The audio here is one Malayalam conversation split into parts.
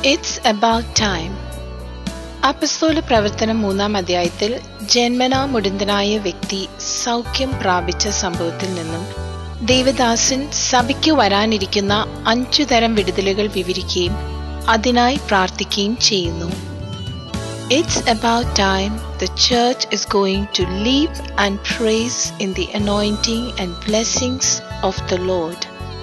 ഇറ്റ്സ് അബൌട്ട് ടൈം അപ്പസ്തോല പ്രവർത്തനം മൂന്നാം അധ്യായത്തിൽ ജന്മനാ മുടിന്തനായ വ്യക്തി സൗഖ്യം പ്രാപിച്ച സംഭവത്തിൽ നിന്നും ദേവദാസൻ സഭയ്ക്ക് വരാനിരിക്കുന്ന അഞ്ചു തരം വിടുതലുകൾ വിവരിക്കുകയും അതിനായി പ്രാർത്ഥിക്കുകയും ചെയ്യുന്നു it's about time the church is going to leave and praise in the anointing and blessings of the Lord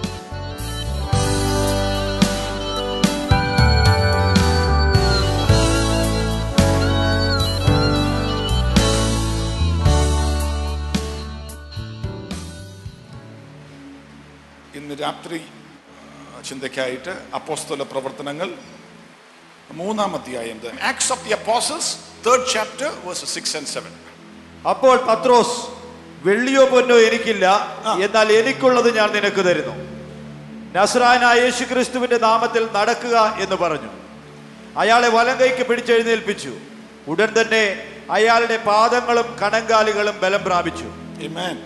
ഇന്ന് രാത്രി ആ, ചിന്തയ്ക്കായിട്ട് അപ്പോസ്തല പ്രവർത്തനങ്ങൾ മൂന്നാം അധ്യായം Acts of the apostles third chapter verse six and seven അപ്പോൾ പത്രോസ് വെള്ളിയോ പൊന്നോ എനിക്കില്ല എന്നാൽ എനിക്കുള്ളത് ഞാൻ നിനക്ക് തരുന്നു നസ്രായനായ യേശു ക്രിസ്തുവിന്റെ നാമത്തിൽ നടക്കുക എന്ന് പറഞ്ഞു അയാളെ വലം കൈക്ക് പിടിച്ചെഴുന്നേൽപ്പിച്ചു ഉടൻ തന്നെ അയാളുടെ പാദങ്ങളും കണങ്കാലുകളും ബലം പ്രാപിച്ചു Amen.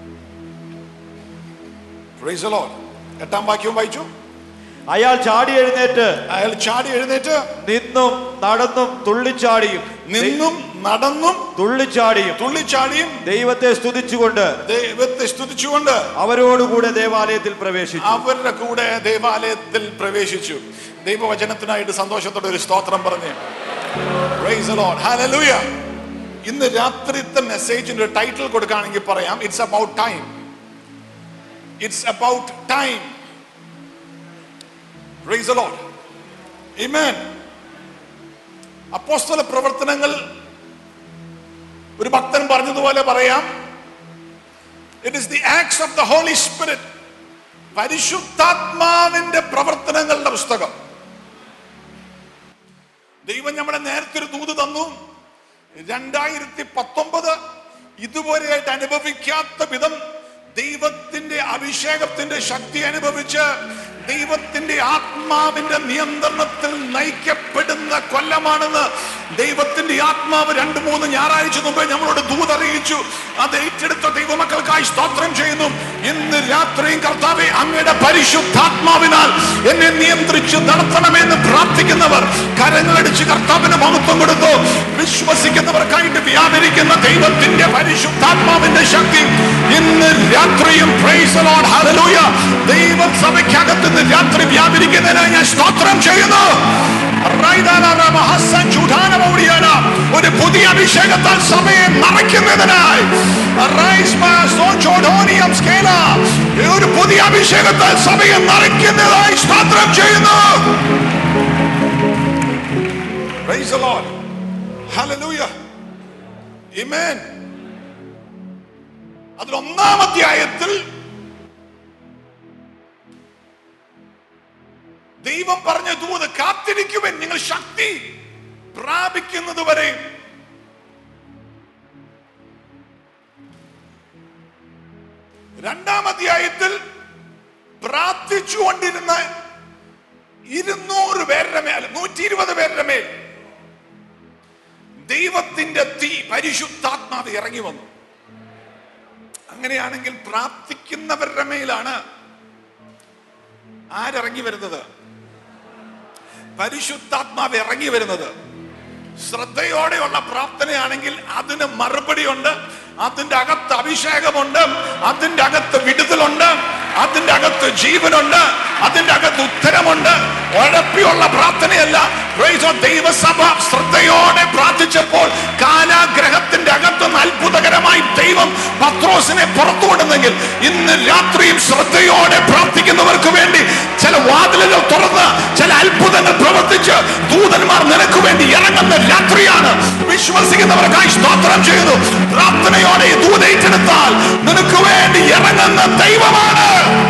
Praise the Lord. എട്ടാം വാക്യവും വായിച്ചു അയാൾ ചാടി എഴുന്നേറ്റ് അയാൾ ചാടി എഴുന്നേറ്റ് നിന്നും നടന്നും തുള്ളിച്ചാടിയും നിന്നും നടന്നും തുള്ളിച്ചാടിയും തുള്ളിച്ചാടിയും ദൈവത്തെ സ്തുതിച്ചുകൊണ്ട് ദൈവത്തെ സ്തുതിച്ചുകൊണ്ട് അവരോടുകൂടെ ദേവാലയത്തിൽ പ്രവേശിച്ചു അവരുടെ കൂടെ ദേവാലയത്തിൽ പ്രവേശിച്ചു ദൈവവചനത്തിനായിട്ട് സന്തോഷത്തോടെ ഒരു സ്തോത്രം പറഞ്ഞ് Praise the Lord. Hallelujah. ഇന്ന് രാത്രിത്തെ മെസ്സേജിന്റെ ടൈറ്റിൽ കൊടുക്കുകയാണെങ്കിൽ പറയാം it's about time it's about time Praise the Lord. Amen. അപ്പോസ്തല പ്രവർത്തനങ്ങൾ ഒരു ഭക്തൻ പറഞ്ഞതുപോലെ പറയാം it is the acts of the holy spirit പരിശുദ്ധാത്മാവിന്റെ പ്രവർത്തനങ്ങളുടെ പുസ്തകം ദൈവം നമ്മുടെ നേരത്തെ ഒരു ദൂത് തന്നു രണ്ടായിരത്തി പത്തൊമ്പത് ഇതുവരെയായിട്ട് അനുഭവിക്കാത്ത വിധം ദൈവത്തിന്റെ അഭിഷേകത്തിന്റെ ശക്തി അനുഭവിച്ച് ദൈവത്തിന്റെ ആത്മാവിന്റെ നിയന്ത്രണത്തിൽ നയിക്കപ്പെടുന്ന കൊല്ലമാണെന്ന് ദൈവത്തിന്റെ ആത്മാവ് രണ്ട് മൂന്ന് ഞായറാഴ്ച മുമ്പേ നമ്മളോട് ദൂതറിയിച്ചു അത് ഏറ്റെടുത്ത ദൈവമക്കൾക്കായി സ്തോത്രം ചെയ്യുന്നു ഇന്ന് രാത്രിയും കർത്താവെ അങ്ങയുടെ പരിശുദ്ധാത്മാവിനാൽ എന്നെ നിയന്ത്രിച്ച് നടത്തണമെന്ന് പ്രാർത്ഥിക്കുന്നവർ കരങ്ങളടിച്ച് കർത്താവിന് മഹത്വം കൊടുത്തു വിശ്വസിക്കുന്നവർക്കായിട്ട് വ്യാപരിക്കുന്ന ദൈവത്തിന്റെ പരിശുദ്ധാത്മാവിന്റെ ശക്തി ഇന്ന് രാത്രിയും praise the Lord, hallelujah. ദൈവസഭയ്ക്കകത്ത് ഇന്ന് രാത്രി വ്യാപരിക്കുന്നതിനായി ഞാൻ സ്തോത്രം ചെയ്യുന്നു റൈദാനാറാമ ഹസ്സൻ ചുടാനമോടിയാന. ഒരു പുതിയ അഭിഷേകത്താൽ സഭയെ നിറയ്ക്കുന്നതിനായി റൈസ്മ സോചോഡോനിയം സ്കേല. ഒരു പുതിയ അഭിഷേകത്താൽ സഭയെ നിറയ്ക്കുന്നതായി സ്തോത്രം ചെയ്യുന്നു Praise the Lord. Hallelujah. Amen. അതിൽ ഒന്നാം അധ്യായത്തിൽ ദൈവം പറഞ്ഞ ദൂത് കാത്തിരിക്കുവൻ നിങ്ങൾ ശക്തി പ്രാപിക്കുന്നത് വരെ രണ്ടാം അധ്യായത്തിൽ പ്രാർത്ഥിച്ചുകൊണ്ടിരുന്ന ഇരുന്നൂറ് പേരുടെ മേൽ നൂറ്റി ഇരുപത് പേരുടെ മേൽ ദൈവത്തിന്റെ തീ പരിശുദ്ധാത്മാവ് ഇറങ്ങി വന്നു അങ്ങനെയാണെങ്കിൽ പ്രാർത്ഥിക്കുന്നവരുടെ മേലാണ് ആരിറങ്ങി വരുന്നത് പരിശുദ്ധാത്മാവ് ഇറങ്ങി വരുന്നത് ശ്രദ്ധയോടെയുള്ള പ്രാർത്ഥനയാണെങ്കിൽ അതിന് മറുപടിയുണ്ട് അതിന്റെ അകത്ത് അഭിഷേകമുണ്ട് അതിന്റെ അകത്ത് വിടുതലുണ്ട് അതിന്റെ അകത്ത് ജീവനുണ്ട് അതിന്റെ അകത്ത് ഉത്തരമുണ്ട് ഉഴപ്പിയുള്ള പ്രാർത്ഥനയല്ല Praise God. ദൈവസഭ ശ്രദ്ധയോടെ പ്രാർത്ഥിച്ചപ്പോൾ കാലാഗ്രഹത്തിന്റെ അകത്തുനിന്ന് അത്ഭുതകരമായി ദൈവം പത്രോസിനെ പുറത്തു കൊണ്ടുവന്നെങ്കിൽ ഇന്ന് രാത്രിയും ശ്രദ്ധയോടെ പ്രാർത്ഥിക്കുന്നവർക്ക് വേണ്ടി ചില വാതിലുകൾ തുറന്ന് ചില അത്ഭുതങ്ങൾ പ്രവർത്തിച്ച് ദൂതന്മാർ നിനക്ക് വേണ്ടി ഇറങ്ങുന്ന രാത്രിയാണ് വിശ്വസിക്കുന്നവർക്കായി സ്തോത്രം ചെയ്യുന്നു പ്രാർത്ഥനയോടെ ഈ ദൂത ഏറ്റെടുത്താൽ നിനക്ക് വേണ്ടി ഇറങ്ങുന്ന ദൈവമാണ്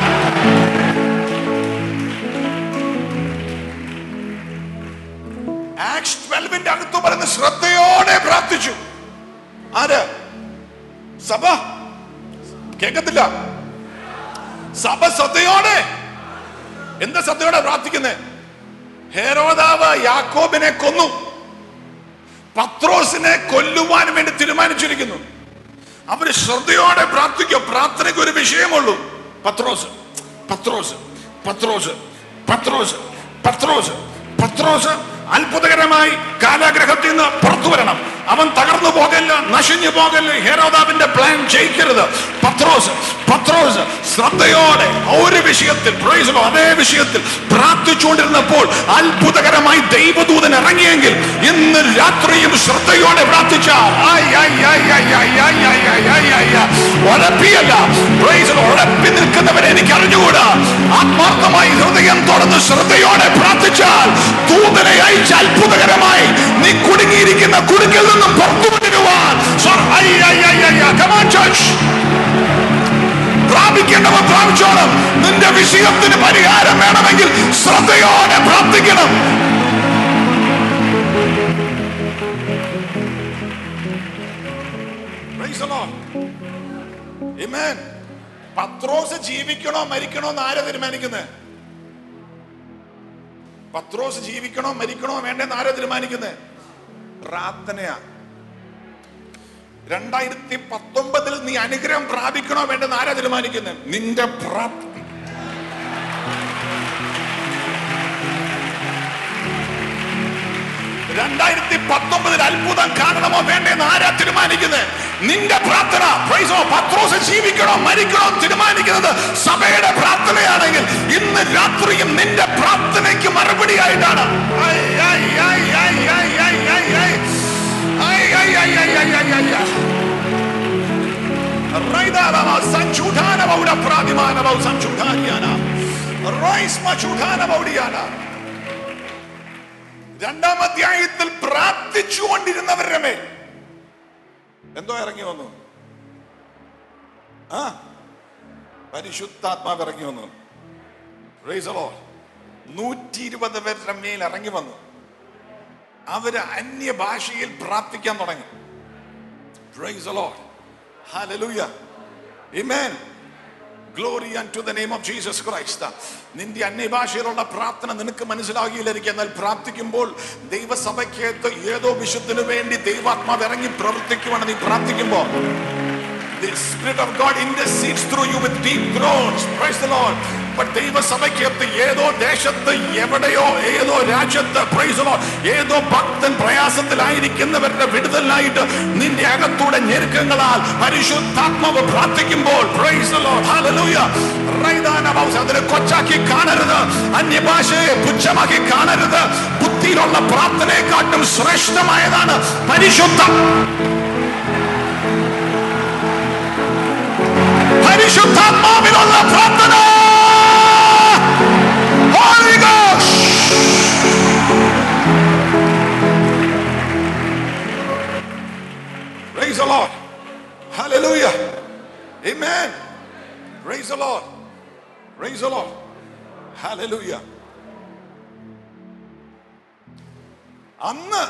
ആക്സ് 12 ന്റെ അകത്ത് പറയുന്ന ശ്രദ്ധയോടെ പ്രാർത്ഥിച്ചു ആര് സഭ കേൾക്കത്തില്ല സഭ ശ്രദ്ധയോടെ എന്താ ശ്രദ്ധയോടെ പ്രാർത്ഥിക്കുന്നേ ഹേരോദാവ് യാക്കോബിനെ കൊന്നു പത്രോസിനെ കൊല്ലുവാൻ വേണ്ടി തീരുമാനിച്ചിരിക്കുന്നു അവര് ശ്രദ്ധയോടെ പ്രാർത്ഥിക്കുക പ്രാർത്ഥനയ്ക്ക് ഒരു വിഷയമുള്ളൂ പത്രോസ് പത്രോസ് പത്രോസ് പത്രോസ് പത്രോസ് പത്രോസ് അത്ഭുതകരമായി കാലാഗ്രഹത്തിൽ നിന്ന് പുറത്തു വരണം അവൻ തകർന്നു പോകല്ല നശിഞ്ഞു പോകല്ല ഹേരോദാവിന്റെ പ്ലാൻ ജയിക്കരുത് പത്രോസ് പത്രോസ് ശ്രദ്ധയോടെ ഒരു വിഷയത്തിൽ praise the Lord, അതേ വിഷയത്തിൽ പ്രാർത്ഥിച്ചുകൊണ്ടിരുന്നപ്പോൾ അത്ഭുതകരമായി ദൈവദൂതൻ ഇറങ്ങിയെങ്കിൽ ഇന്ന് രാത്രിയും ശ്രദ്ധയോടെ പ്രാർത്ഥിച്ചാൽ ആയ്, ആയ്, ആയ്, ആയ്, ആയ്, ആയ്, ആയ്, ആയ്, ആയ്, ആയ്, ആയ്. ഉഴപ്പിയല്ല praise the Lord, ഉഴപ്പി നിൽക്കുന്നവരെ എനിക്ക് അറിഞ്ഞുകൂടാ ആത്മാർത്ഥമായി ഹൃദയം തുറന്ന് ശ്രദ്ധയോടെ പ്രാർത്ഥിച്ചാൽ ദൂതനെ അയച്ച് അത്ഭുതകരമായി നീ കുടുങ്ങിയിരിക്കുന്ന കുടുക്കിൽ നിന്നും പുറത്തു കൊണ്ടുവരുവാൻ So, ആയ്, ആയ്, ആയ്, ആയ്, ആയ്. Come on, church. പ്രാപിക്കേണ്ടവൻ പ്രാപിച്ചോണം നിന്റെ വിഷയത്തിന് പരിഹാരം വേണമെങ്കിൽ ശ്രദ്ധയോടെ പ്രാർത്ഥിക്കണം Praise the Lord. Amen. പത്രോസ് ജീവിക്കണോ മരിക്കണോ എന്ന് ആരാ തീരുമാനിക്കുന്നത് പത്രോസ് ജീവിക്കണോ മരിക്കണോ വേണ്ടെന്ന് ആരാ തീരുമാനിക്കുന്നത് പ്രാർത്ഥനയാ രണ്ടായിരത്തി പത്തൊമ്പതിൽ നീ അനുഗ്രഹം പ്രാപിക്കണോ വേണ്ടെന്ന് ആരാ തീരുമാനിക്കുന്നത് നിന്റെ പ്രാർത്ഥന രണ്ടായിരത്തി പത്തൊമ്പതിൽ അത്ഭുതം കാണണമോ വേണ്ടെന്ന് ആരാ തീരുമാനിക്കുന്നത് നിന്റെ പ്രാർത്ഥന Praise the Lord. പത്രോസ് ജീവിക്കണോ മരിക്കണോ തീരുമാനിക്കുന്നത് സഭയുടെ പ്രാർത്ഥനയാണെങ്കിൽ ഇന്ന് രാത്രിയും നിന്റെ പ്രാർത്ഥനയ്ക്ക് മറുപടി ആയിട്ടാണ് ഐ, ഐ, ഐ, ഐ, ഐ, ഐ, ഐ, ഐ. ഐ, ഐ, ഐ, ഐ, ഐ, ഐ, ഐ, ഐ. റൈദാലമ സഞ്ചുധാനമൗഡ പ്രാതിമാനമൗ സഞ്ചുധാനിയാന. റൈസ്മചുധാനമൗഡിയാന. രണ്ടാം അധ്യായത്തിൽ പ്രാർത്ഥിച്ചുകൊണ്ടിരുന്നവരുടെ മേൽ എന്തോ ഇറങ്ങി വന്നു ആ പരിശുദ്ധാത്മാവ് ഇറങ്ങി വന്നു നൂറ്റി ഇരുപത് പേരുടെ മേൽ ഇറങ്ങി വന്നു അവര് അന്യഭാഷയിൽ പ്രാർത്ഥിക്കാൻ തുടങ്ങി Praise the Lord. Hallelujah. Amen. Glory and to the name of Jesus Christ നിന്റെ അന്യഭാഷയിലുള്ള പ്രാർത്ഥന നിനക്ക് മനസ്സിലാകില്ലായിരിക്കും എന്നാൽ പ്രാർത്ഥിക്കുമ്പോൾ ദൈവസഭയ്ക്കകത്ത് ഏതോ വിശുദ്ധന് വേണ്ടി ദൈവാത്മാവ് ഇറങ്ങി പ്രവർത്തിക്കുവാണ് നീ പ്രാർത്ഥിക്കുമ്പോൾ The Spirit of God intercedes through you with deep groans. Praise the Lord. But ദൈവസഭയ്ക്കകത്ത് ഏതോ ദേശത്ത് എവിടെയോ ഏതോ രാജ്യത്ത് praise the Lord, ഏതോ ഭക്തൻ പ്രയാസത്തിലായിരിക്കുന്നവരുടെ വിടുതലിനായിട്ട് നിന്റെ അകത്തൂടെ ഞെരുക്കങ്ങളാൽ പരിശുദ്ധാത്മാവ് പ്രാർത്ഥിക്കുമ്പോൾ praise the Lord. Hallelujah. റൈദാനബൗസ് അതിനെ കൊച്ചാക്കി കാണരുത് അന്യഭാഷയെ പുച്ഛമാക്കി കാണരുത് ബുദ്ധിയിലുള്ള പ്രാർത്ഥനയെക്കാട്ടും ശ്രേഷ്ഠമായതാണ് പരിശുദ്ധ പരിശുദ്ധാത്മാവിനുള്ള പ്രാർത്ഥന Holy Ghost. Praise the Lord. Hallelujah. Amen. Praise the Lord. Praise the Lord. Hallelujah. അന്ന്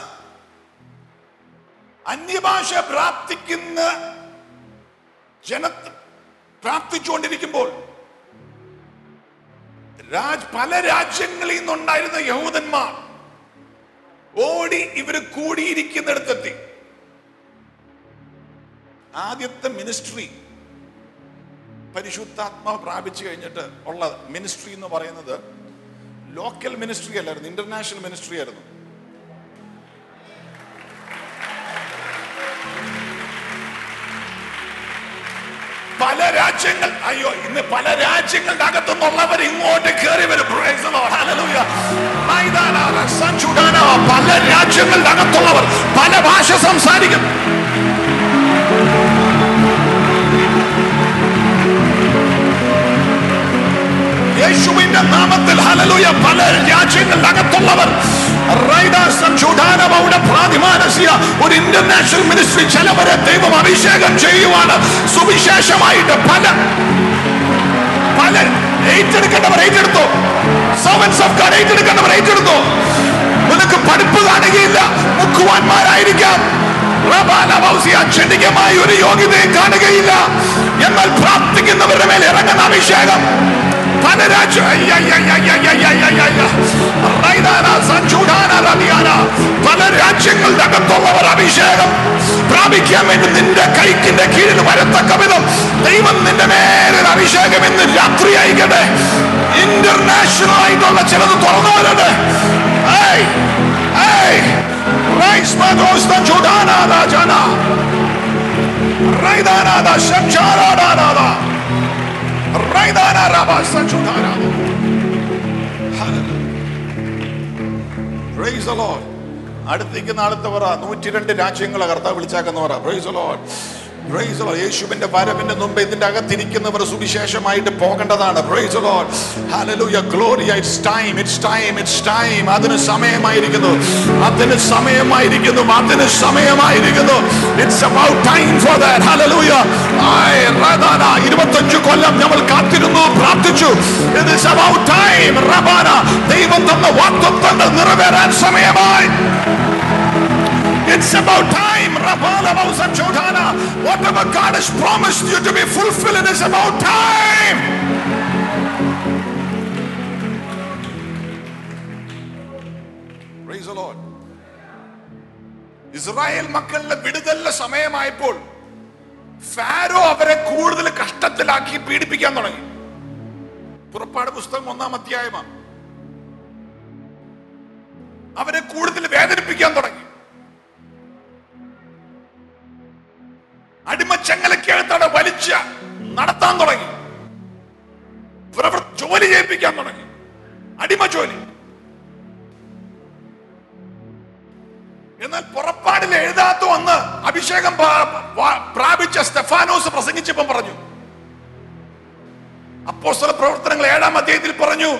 അന്യഭാഷ പ്രാർത്ഥിക്കുന്ന ജന പ്രാർത്ഥിച്ചുകൊണ്ടിരിക്കുമ്പോൾ രാജ് പല രാജ്യങ്ങളിൽ നിന്നുണ്ടായിരുന്ന യഹൂദന്മാർ ഓടി ഇവര് കൂടിയിരിക്കുന്നിടത്തെത്തി ആദ്യത്തെ മിനിസ്ട്രി പരിശുദ്ധാത്മാവ് പ്രാപിച്ചു കഴിഞ്ഞിട്ട് ഉള്ള മിനിസ്ട്രി എന്ന് പറയുന്നത് ലോക്കൽ മിനിസ്ട്രി അല്ലായിരുന്നു ഇന്റർനാഷണൽ മിനിസ്ട്രി ആയിരുന്നു പല രാജ്യങ്ങൾ അയ്യോ ഇന്ന് പല രാജ്യങ്ങളുടെ അകത്തുനിന്നുള്ളവർ ഇങ്ങോട്ട് കയറി വരും Praise the Lord. Hallelujah. മൈതാന, സഞ്ചുടാന, പല രാജ്യങ്ങളുടെ അകത്തുള്ളവർ പല ഭാഷ സംസാരിക്കും യേശുവിന്റെ നാമത്തിൽ ഹലലുയ പല രാജ്യങ്ങളുടെ അകത്തുള്ളവർ റൈഡാസം ചൂടാനമൗടെ പ്രാതിമാനസ്യ ഒരു ഇന്റർനാഷണൽ മിനിസ്ട്രി ചിലവരെ ദൈവം അഭിഷേകം ചെയ്യുവാണ് സുവിശേഷമായിട്ട് പല പല ഏറ്റെടുക്കേണ്ടവർ ഏറ്റെടുത്തു സർവൻസ് ഓഫ് ഗാഡ് ഏറ്റെടുക്കേണ്ടവർ ഏറ്റെടുത്തു നിനക്ക് പഠിപ്പ് കാണുകയില്ല മുക്കുവാന്മാരായിരിക്കാം റബാലബൗസിയ ക്ഷണികമായ ഒരു യോഗ്യതയും കാണുകയില്ല എന്നാൽ പ്രാർത്ഥിക്കുന്നവരുടെ മേൽ ഇറങ്ങുന്ന അഭിഷേകം പല രാജ്യ അയ്യ, അയ്യ, അയ്യ, അയ്യ, അയ്യ, അയ്യ, അയ്യ, അയ്യ. റൈദാന, സഞ്ചൂടാന, റബിയാന. പല രാജ്യങ്ങളുടെ അകത്തുള്ളവർ അഭിഷേകം പ്രാപിക്കാൻ വേണ്ടി നിന്റെ കൈക്കിന്റെ കീഴിൽ വരത്തക്ക വിധം ദൈവം നിന്റെ മേലൊരു അഭിഷേകം ഇന്ന് രാത്രി അയക്കട്ടെ ഇന്റർനാഷണൽ ആയിട്ടുള്ള ചിലത് തുറന്നു വരട്ടെ ഏയ് Hey! Hey! Rise Magos the Judana da Jana. Raidana da Shamchara da da da. Raidana Rabba Sanchudana. Hallelujah. Praise the Lord. അടുത്തേക്ക് നാളത്തെ പറ നൂറ്റി രണ്ട് രാജ്യങ്ങളെ കർത്താവ് വിളിച്ചാക്കുന്ന പറ പ്രൈസ് ലോഡ് പ്രൈസ് ലോഡ് യേശുവിന്റെ വരവിന്റെ മുമ്പ് ഇതിന്റെ അകത്തിരിക്കുന്നവർ സുവിശേഷമായിട്ട് പോകേണ്ടതാണ് praise lord hallelujah gloria it's time it's time it's time അതിന് സമയമായിരിക്കുന്നു അതിന് സമയമായിരിക്കുന്നു അതിന് സമയമായിരിക്കുന്നു it's about time for that hallelujah ഐ റദാന 25 കൊല്ലം നമ്മൾ കാത്തിരുന്നു പ്രാർത്ഥിച്ചു ഇറ്റ് ഈസ് അബൌട്ട് ടൈം റബാന ദൈവം തന്ന വാഗ്ദത്തങ്ങൾ നിറവേറാൻ സമയമായി It's about time. Rapala Mausa Chodhana. Whatever God has promised you to be fulfilled, it is about time. Praise the Lord. Israel മക്കളുടെ വിടുതലിന്റെ സമയമായപ്പോൾ ഫാരോ അവരെ കൂടുതൽ കഷ്ടത്തിലാക്കി പീഡിപ്പിക്കാൻ തുടങ്ങി പുറപ്പാട് പുസ്തകം ഒന്നാം അധ്യായമാണ് അവരെ കൂടുതൽ വേദനിപ്പിക്കാൻ തുടങ്ങി അടിമച്ചങ്ങലക്കകത്തോടെ വലിച്ച് നടത്താൻ തുടങ്ങി പ്രവർ- ജോലി ചെയ്യിപ്പിക്കാൻ തുടങ്ങി അടിമ ജോലി എന്നാൽ പുറപ്പാടിൽ എഴുതാത്ത വന്ന് അഭിഷേകം പ്രാ- പ്രാ- പ്രാപിച്ച സ്റ്റെഫാനോസ് പ്രസംഗിച്ചപ്പം പറഞ്ഞു അപ്പോസ്തല പ്രവർത്തനങ്ങൾ ഏഴാം അധ്യായത്തിൽ പറഞ്ഞു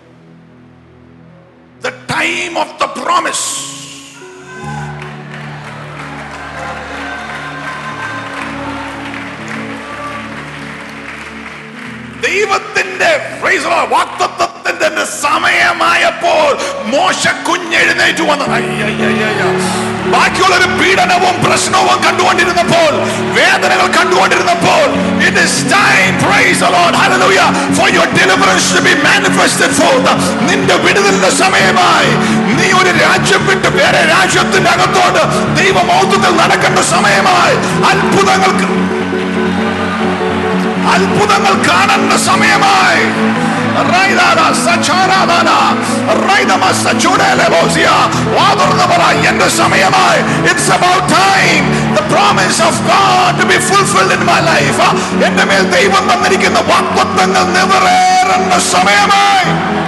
the time of the promise ദൈവത്തിന്റെ praise the Lord, വാഗ്ദത്തത്തിന്റെ സമയമായപ്പോൾ മോശ കുഞ്ഞെഴുന്നേറ്റ് വന്നത് അയ്യയ്യയ്യ. ബാക്കിയുള്ളൊരു പീഡനവും പ്രശ്നവും കണ്ടുകൊണ്ടിരുന്നപ്പോൾ വേദനകൾ കണ്ടുകൊണ്ടിരുന്നപ്പോൾ it is time praise the Lord hallelujah for your deliverance to be manifested forth നിന്റെ വിടുതലിന്റെ സമയമായി നീ ഒരു രാജ്യം വിട്ട് വേറെ രാജ്യത്തിന്റെ അകത്തോട്ട് ദൈവമൗത്വത്തിൽ നടക്കേണ്ട സമയമായി അത്ഭുതങ്ങൾക്ക് അത്ഭുതങ്ങൾ കാണേണ്ട സമയമായി റൈദാന സച്ചാരാദാന റൈദമ സച്ചുടേലെബോസിയ വാതുറന്ന് പറ എന്റെ സമയമായി it's about time the promise of God to be fulfilled in my life എന്റെ മേൽ ദൈവം തന്നിരിക്കുന്ന വാഗ്ദത്തങ്ങൾ നിറവേറേണ്ട സമയമായി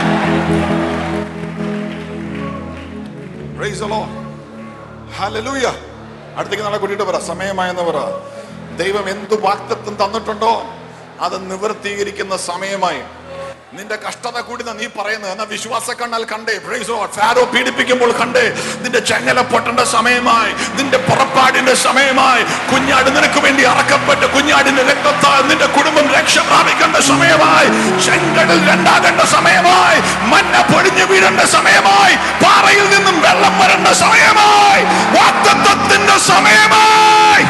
Praise the Lord. Hallelujah. അടുത്തേക്ക് നാളെ കൂട്ടിയിട്ട് പറ സമയമായെന്ന് പറ ദൈവം എന്ത് വാക്തത്വം തന്നിട്ടുണ്ടോ അത് നിവർത്തീകരിക്കുന്ന സമയമായി നിന്റെ കഷ്ടത കൂടി നീ പറയുന്നത് എന്നാ വിശ്വാസ കണ്ണാൽ കണ്ടേ Praise the Lord. ഫാരോ പീഡിപ്പിക്കുമ്പോൾ കണ്ടേ നിന്റെ ചെങ്ങല പൊട്ടേണ്ട സമയമായി നിന്റെ പുറപ്പാടിന്റെ സമയമായി കുഞ്ഞാട് നിനക്ക് വേണ്ടി അറക്കപ്പെട്ട് കുഞ്ഞാടിന്റെ രക്തത്താൽ നിന്റെ കുടുംബം രക്ഷ പ്രാപിക്കേണ്ട സമയമായി ചെങ്കടൽ രണ്ടാകേണ്ട സമയമായി മഞ്ഞ പൊടിഞ്ഞു വീഴേണ്ട സമയമായി പാറയിൽ നിന്നും വെള്ളം വരേണ്ട സമയമായി വാക്തത്വത്തിന്റെ സമയമായി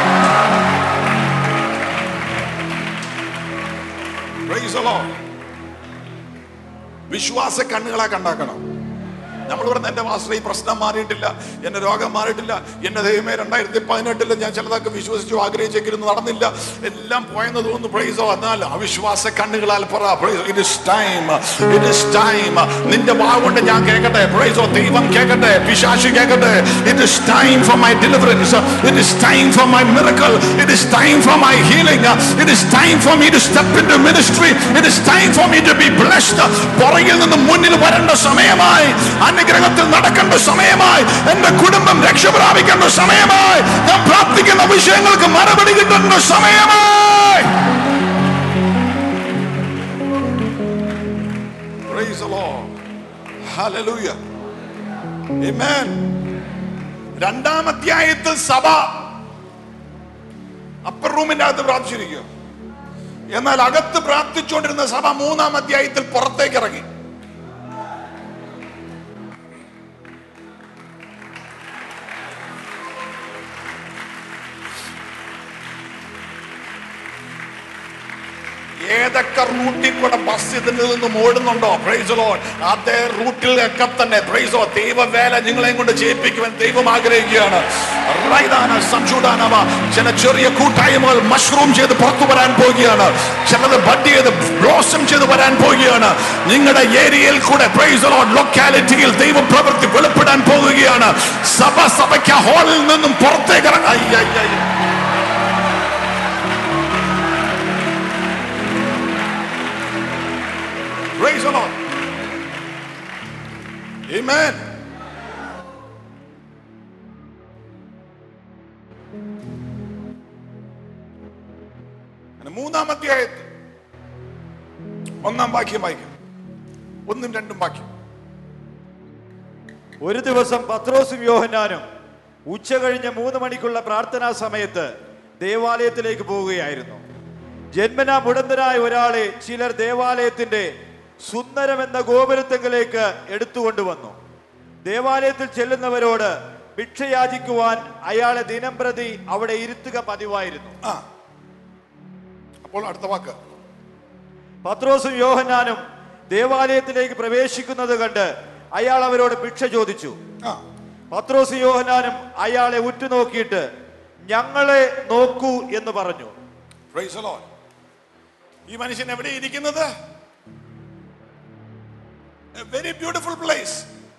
Praise the Lord. വിശ്വാസ കണ്ണുകളെ കണ്ടാക്കണം നമ്മൾ ഇവിടെ എന്റെ വാസ്ത്ര ഈ പ്രശ്നം മാറിയിട്ടില്ല എന്റെ രോഗം മാറിയിട്ടില്ല എന്റെ ദൈവമേ രണ്ടായിരത്തി പതിനെട്ടില് ഞാൻ ചിലതൊക്കെ വിശ്വസിച്ചു ആഗ്രഹിച്ചെങ്കിലും നടന്നില്ല എല്ലാം പോയെന്ന് തോന്നുന്നു പ്രൈസോ എന്നാൽ അവിശ്വാസ കണ്ണുകളാൽ പറ it is time it is time നിന്റെ വാവുകൊണ്ട് ഞാൻ കേൾക്കട്ടെ പ്രൈസോ ദൈവം കേൾക്കട്ടെ പിശാശി കേൾക്കട്ടെ it is time for my deliverance it is time for my miracle it is time for my healing it is time for me to step into ministry it is time for me to be blessed പുറകിൽ നിന്ന് മുന്നിൽ വരേണ്ട സമയമായി അനുഗ്രഹത്തിൽ നടക്കേണ്ട സമയമായി എന്റെ കുടുംബം രക്ഷ പ്രാപിക്കേണ്ട സമയമായി ഞാൻ പ്രാർത്ഥിക്കുന്ന വിഷയങ്ങൾക്ക് മറുപടി കിട്ടേണ്ട സമയമായി Praise the Lord. Hallelujah. Amen. രണ്ടാം അധ്യായത്തിൽ സഭ അപ്പർ റൂമിന്റെ അകത്ത് പ്രാർത്ഥിച്ചിരിക്കുക എന്നാൽ അകത്ത് പ്രാർത്ഥിച്ചുകൊണ്ടിരുന്ന സഭ മൂന്നാം അധ്യായത്തിൽ പുറത്തേക്ക് ഇറങ്ങി ഏതൊക്കെ റൂട്ടിൽ കൂടെ ബസ് ഇതിൽ നിന്നും ഓടുന്നുണ്ടോ പ്രൈസ് ലോഡ് അതേ റൂട്ടിലൊക്കെ തന്നെ പ്രൈസോ ദൈവവേല നിങ്ങളെയും കൊണ്ട് ചെയ്യിപ്പിക്കുവാൻ ദൈവം ആഗ്രഹിക്കുകയാണ് റൈദാന, സംശുഡാനവ. ചില ചെറിയ കൂട്ടായ്മകൾ മഷ്റൂം ചെയ്ത് പുറത്തു വരാൻ പോവുകയാണ് ചിലത് ബഡ് ചെയ്ത് ബ്ലോസം ചെയ്ത് വരാൻ പോവുകയാണ് നിങ്ങളുടെ ഏരിയയിൽ കൂടെ പ്രൈസ് ലോഡ് ലൊക്കാലിറ്റിയിൽ ദൈവ പ്രവൃത്തി വെളിപ്പെടാൻ പോവുകയാണ് സഭ സഭയ്ക്ക് ഹാളിൽ നിന്നും പുറത്തേക്ക് ഇറങ്ങ- അയ്യ, അയ്യ, അയ്യ. Praise the Lord. Amen. അങ്ങനെ മൂന്നാം അധ്യായത്തിൽ ഒന്നാം വാക്യം വായിക്കും ഒന്നും രണ്ടും വാക്യം ഒരു ദിവസം പത്രോസും യോഹന്നാനും ഉച്ച കഴിഞ്ഞ് മൂന്ന് മണിക്കുള്ള പ്രാർത്ഥനാ സമയത്ത് ദേവാലയത്തിലേക്ക് പോവുകയായിരുന്നു ജന്മനാ മുടന്തനായ ഒരാളെ ചിലർ ദേവാലയത്തിന്റെ സുന്ദരമെന്ന ഗോപുരത്തെങ്കിലേക്ക് എടുത്തുകൊണ്ടുവന്നു ദേവാലയത്തിൽ ചെല്ലുന്നവരോട് ഭിക്ഷ യാചിക്കുവാൻ അയാളെ ദിനം പ്രതി അവിടെ ഇരുത്തുക പതിവായിരുന്നു ആ അപ്പോൾ അടുത്ത വാക്ക് പത്രോസും യോഹന്നാനും ദേവാലയത്തിലേക്ക് പ്രവേശിക്കുന്നത് കണ്ട് അയാൾ അവരോട് ഭിക്ഷ ചോദിച്ചു ആ പത്രോസ് യോഹനാനും അയാളെ ഉറ്റുനോക്കിയിട്ട് ഞങ്ങളെ നോക്കൂ എന്ന് പറഞ്ഞു Praise the Lord. ഈ മനുഷ്യൻ എവിടെ ഇരിക്കുന്നത് വെരി ബ്യൂട്ടിഫുൾ പ്ലേസ്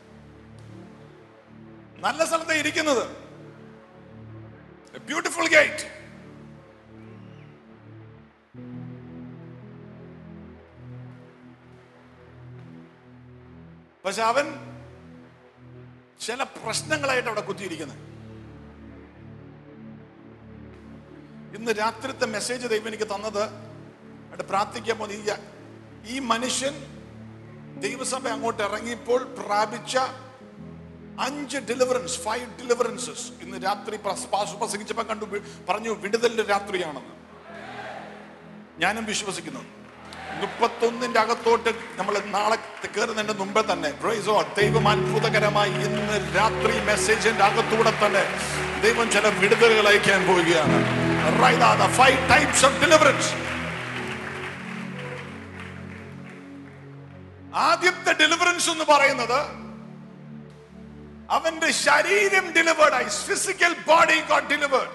നല്ല സ്ഥലത്ത് ഇരിക്കുന്നത് ബ്യൂട്ടിഫുൾ ഗേറ്റ് പക്ഷെ അവൻ ചില പ്രശ്നങ്ങളായിട്ട് അവിടെ കുത്തിയിരിക്കുന്നത് ഇന്ന് രാത്രിത്തെ മെസ്സേജ് ദൈവം എനിക്ക് തന്നത് അവിടെ പ്രാർത്ഥിക്കാൻ പോകുന്ന ഈ ഈ മനുഷ്യൻ ദൈവസഭ അങ്ങോട്ട് ഇറങ്ങിയപ്പോൾ പ്രാപിച്ച അഞ്ച് ഡെലിവറൻസ് ഫൈവ് ഡെലിവറൻസസ് ഇന്ന് രാത്രി പ്രസ- പാസ്റ്റർ പ്രസംഗിച്ചപ്പോൾ കണ്ടു വി- പറഞ്ഞു വിടുതലിന്റെ രാത്രിയാണെന്ന് ഞാനും വിശ്വസിക്കുന്നു മുപ്പത്തൊന്നിന്റെ അകത്തോട്ട് നമ്മൾ നാളെ കയറുന്നതിന്റെ മുമ്പേ തന്നെ praise God. ദൈവം അത്ഭുതകരമായി ഇന്ന് രാത്രി മെസ്സേജിന്റെ അകത്തൂടെ തന്നെ ദൈവം ചില വിടുതലുകൾ അയക്കാൻ പോവുകയാണ് ഫൈവ് ടൈപ്സ് ഓഫ് ഡെലിവറൻസ് ആദ്യത്തെ ഡെലിവറൻസ് എന്ന് പറയുന്നത് അവന്റെ ശരീരം ഡെലിവേർഡ് ആയി ഫിസിക്കൽ ബോഡി ഗോട്ട് ഡെലിവേർഡ്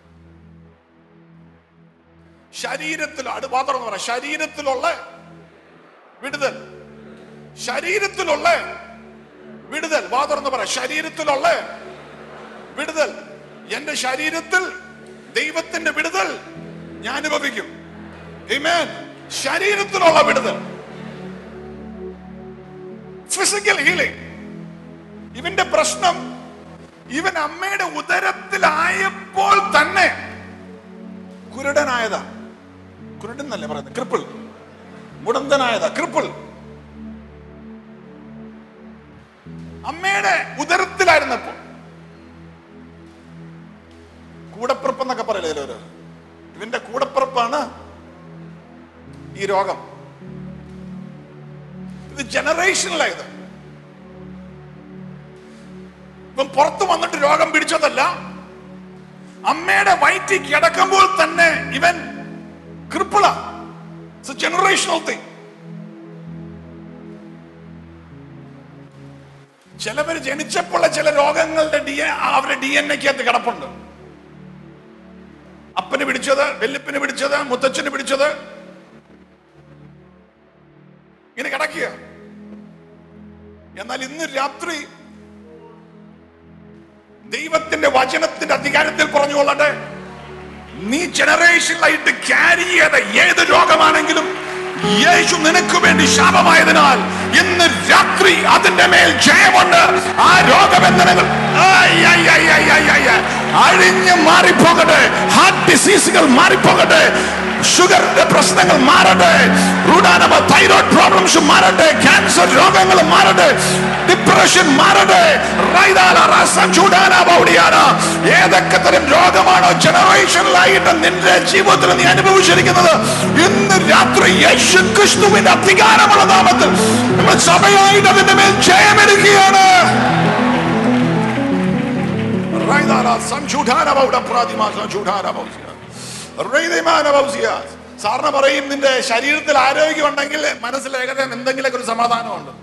ശരീരത്തിൽ അത് മാത്രം എന്ന് പറയാം ശരീരത്തിലുള്ള വിടുതൽ ശരീരത്തിലുള്ള വിടുതൽ വാ തുറന്ന് പറ ശരീരത്തിലുള്ള വിടുതൽ എന്റെ ശരീരത്തിൽ ദൈവത്തിന്റെ വിടുതൽ ഞാൻ അനുഭവിക്കും Amen. ശരീരത്തിലുള്ള വിടുതൽ ഫിസിക്കൽ ഹീലിംഗ് ഇവന്റെ പ്രശ്നം ഇവൻ അമ്മയുടെ ഉദരത്തിലായപ്പോൾ തന്നെ കുരുടനായതാ കുരുടൻ എന്നല്ലേ പറയുന്നത് ക്രിപ്പിൾ മുടന്തനായതാ ക്രിപ്പിൾ അമ്മയുടെ ഉദരത്തിലായിരുന്നപ്പോൾ കൂടപ്പിറപ്പ് എന്നൊക്കെ പറയില്ലേ ചിലവര് ഇവന്റെ കൂടപ്പിറപ്പാണ് ഈ രോഗം ഇത് ജനറേഷനിലായത് ഇപ്പം പുറത്തു വന്നിട്ട് രോഗം പിടിച്ചതല്ല അമ്മയുടെ വയറ്റിൽ കിടക്കുമ്പോൾ തന്നെ ഇവൻ ക്രിപ്പിള ജനറേഷണൽ തിങ് ചിലവർ ജനിച്ചപ്പോൾ ചില രോഗങ്ങളുടെ ഡി അവരുടെ ഡി എൻ എക്കകത്ത് കിടപ്പുണ്ട് അപ്പന് പിടിച്ചത് വെല്ലുപ്പിന് പിടിച്ചത് മുത്തച്ഛന് പിടിച്ചത് ഇങ്ങനെ കിടക്കുക എന്നാൽ ഇന്ന് രാത്രി ദൈവത്തിന്റെ വചനത്തിന്റെ അധികാരത്തിൽ പറഞ്ഞുകൊള്ളട്ടെ നീ ജനറേഷനിലായിട്ട് ക്യാരി ചെയ്ത ഏത് രോഗമാണെങ്കിലും യേശു നിനക്ക് വേണ്ടി ശാപമായതിനാൽ ഇന്ന് രാത്രി അതിന്റെ മേൽ ജയമുണ്ട് ആ രോഗബന്ധനങ്ങൾ ആയ് ആയ് ആയ് ആയ് ആയ് ആയ് ആയ്. അഴിഞ്ഞ് മാറിപ്പോകട്ടെ ഹാർട്ട് ഡിസീസുകൾ മാറിപ്പോകട്ടെ ഷുഗറിന്റെ പ്രശ്നങ്ങൾ മാറട്ടെ റുഡാനമ തൈറോയ്ഡ് പ്രോബ്ലംസ് മാറട്ടെ ക്യാൻസർ രോഗങ്ങൾ മാറട്ടെ ഡിപ്രഷൻ മാറട്ടെ റൈദാല റസം ചൂടാന ബൗഡിയാന ഏതൊക്കെ തരം രോഗമാണോ ജനറേഷനിലായിട്ട് നിന്റെ ജീവിതത്തിൽ നീ അനുഭവിച്ചിരിക്കുന്നത് ഇന്ന് രാത്രി യേശു ക്രിസ്തുവിന്റെ അധികാരമുള്ള നാമത്തിൽ നമ്മൾ സഭയായിട്ട് അതിന്റെ മേൽ ജയമെടുക്കുകയാണ് റൈദാല സംചൂടാന ബൗഡ പ്രാതിമാ സംചൂടാന ബൗസിയ റൈദമാന ബൗസിയ സാറിന് പറയും നിന്റെ ശരീരത്തിൽ ആരോഗ്യം ഉണ്ടെങ്കിൽ മനസ്സിൽ ഏകദേശം എന്തെങ്കിലുമൊക്കെ ഒരു സമാധാനമുണ്ട്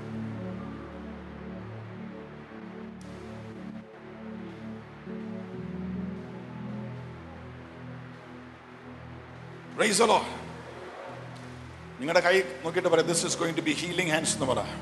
Praise the Lord. നിങ്ങളുടെ കൈ നോക്കിയിട്ട് പറയാം this is going to be healing hands എന്ന് പറ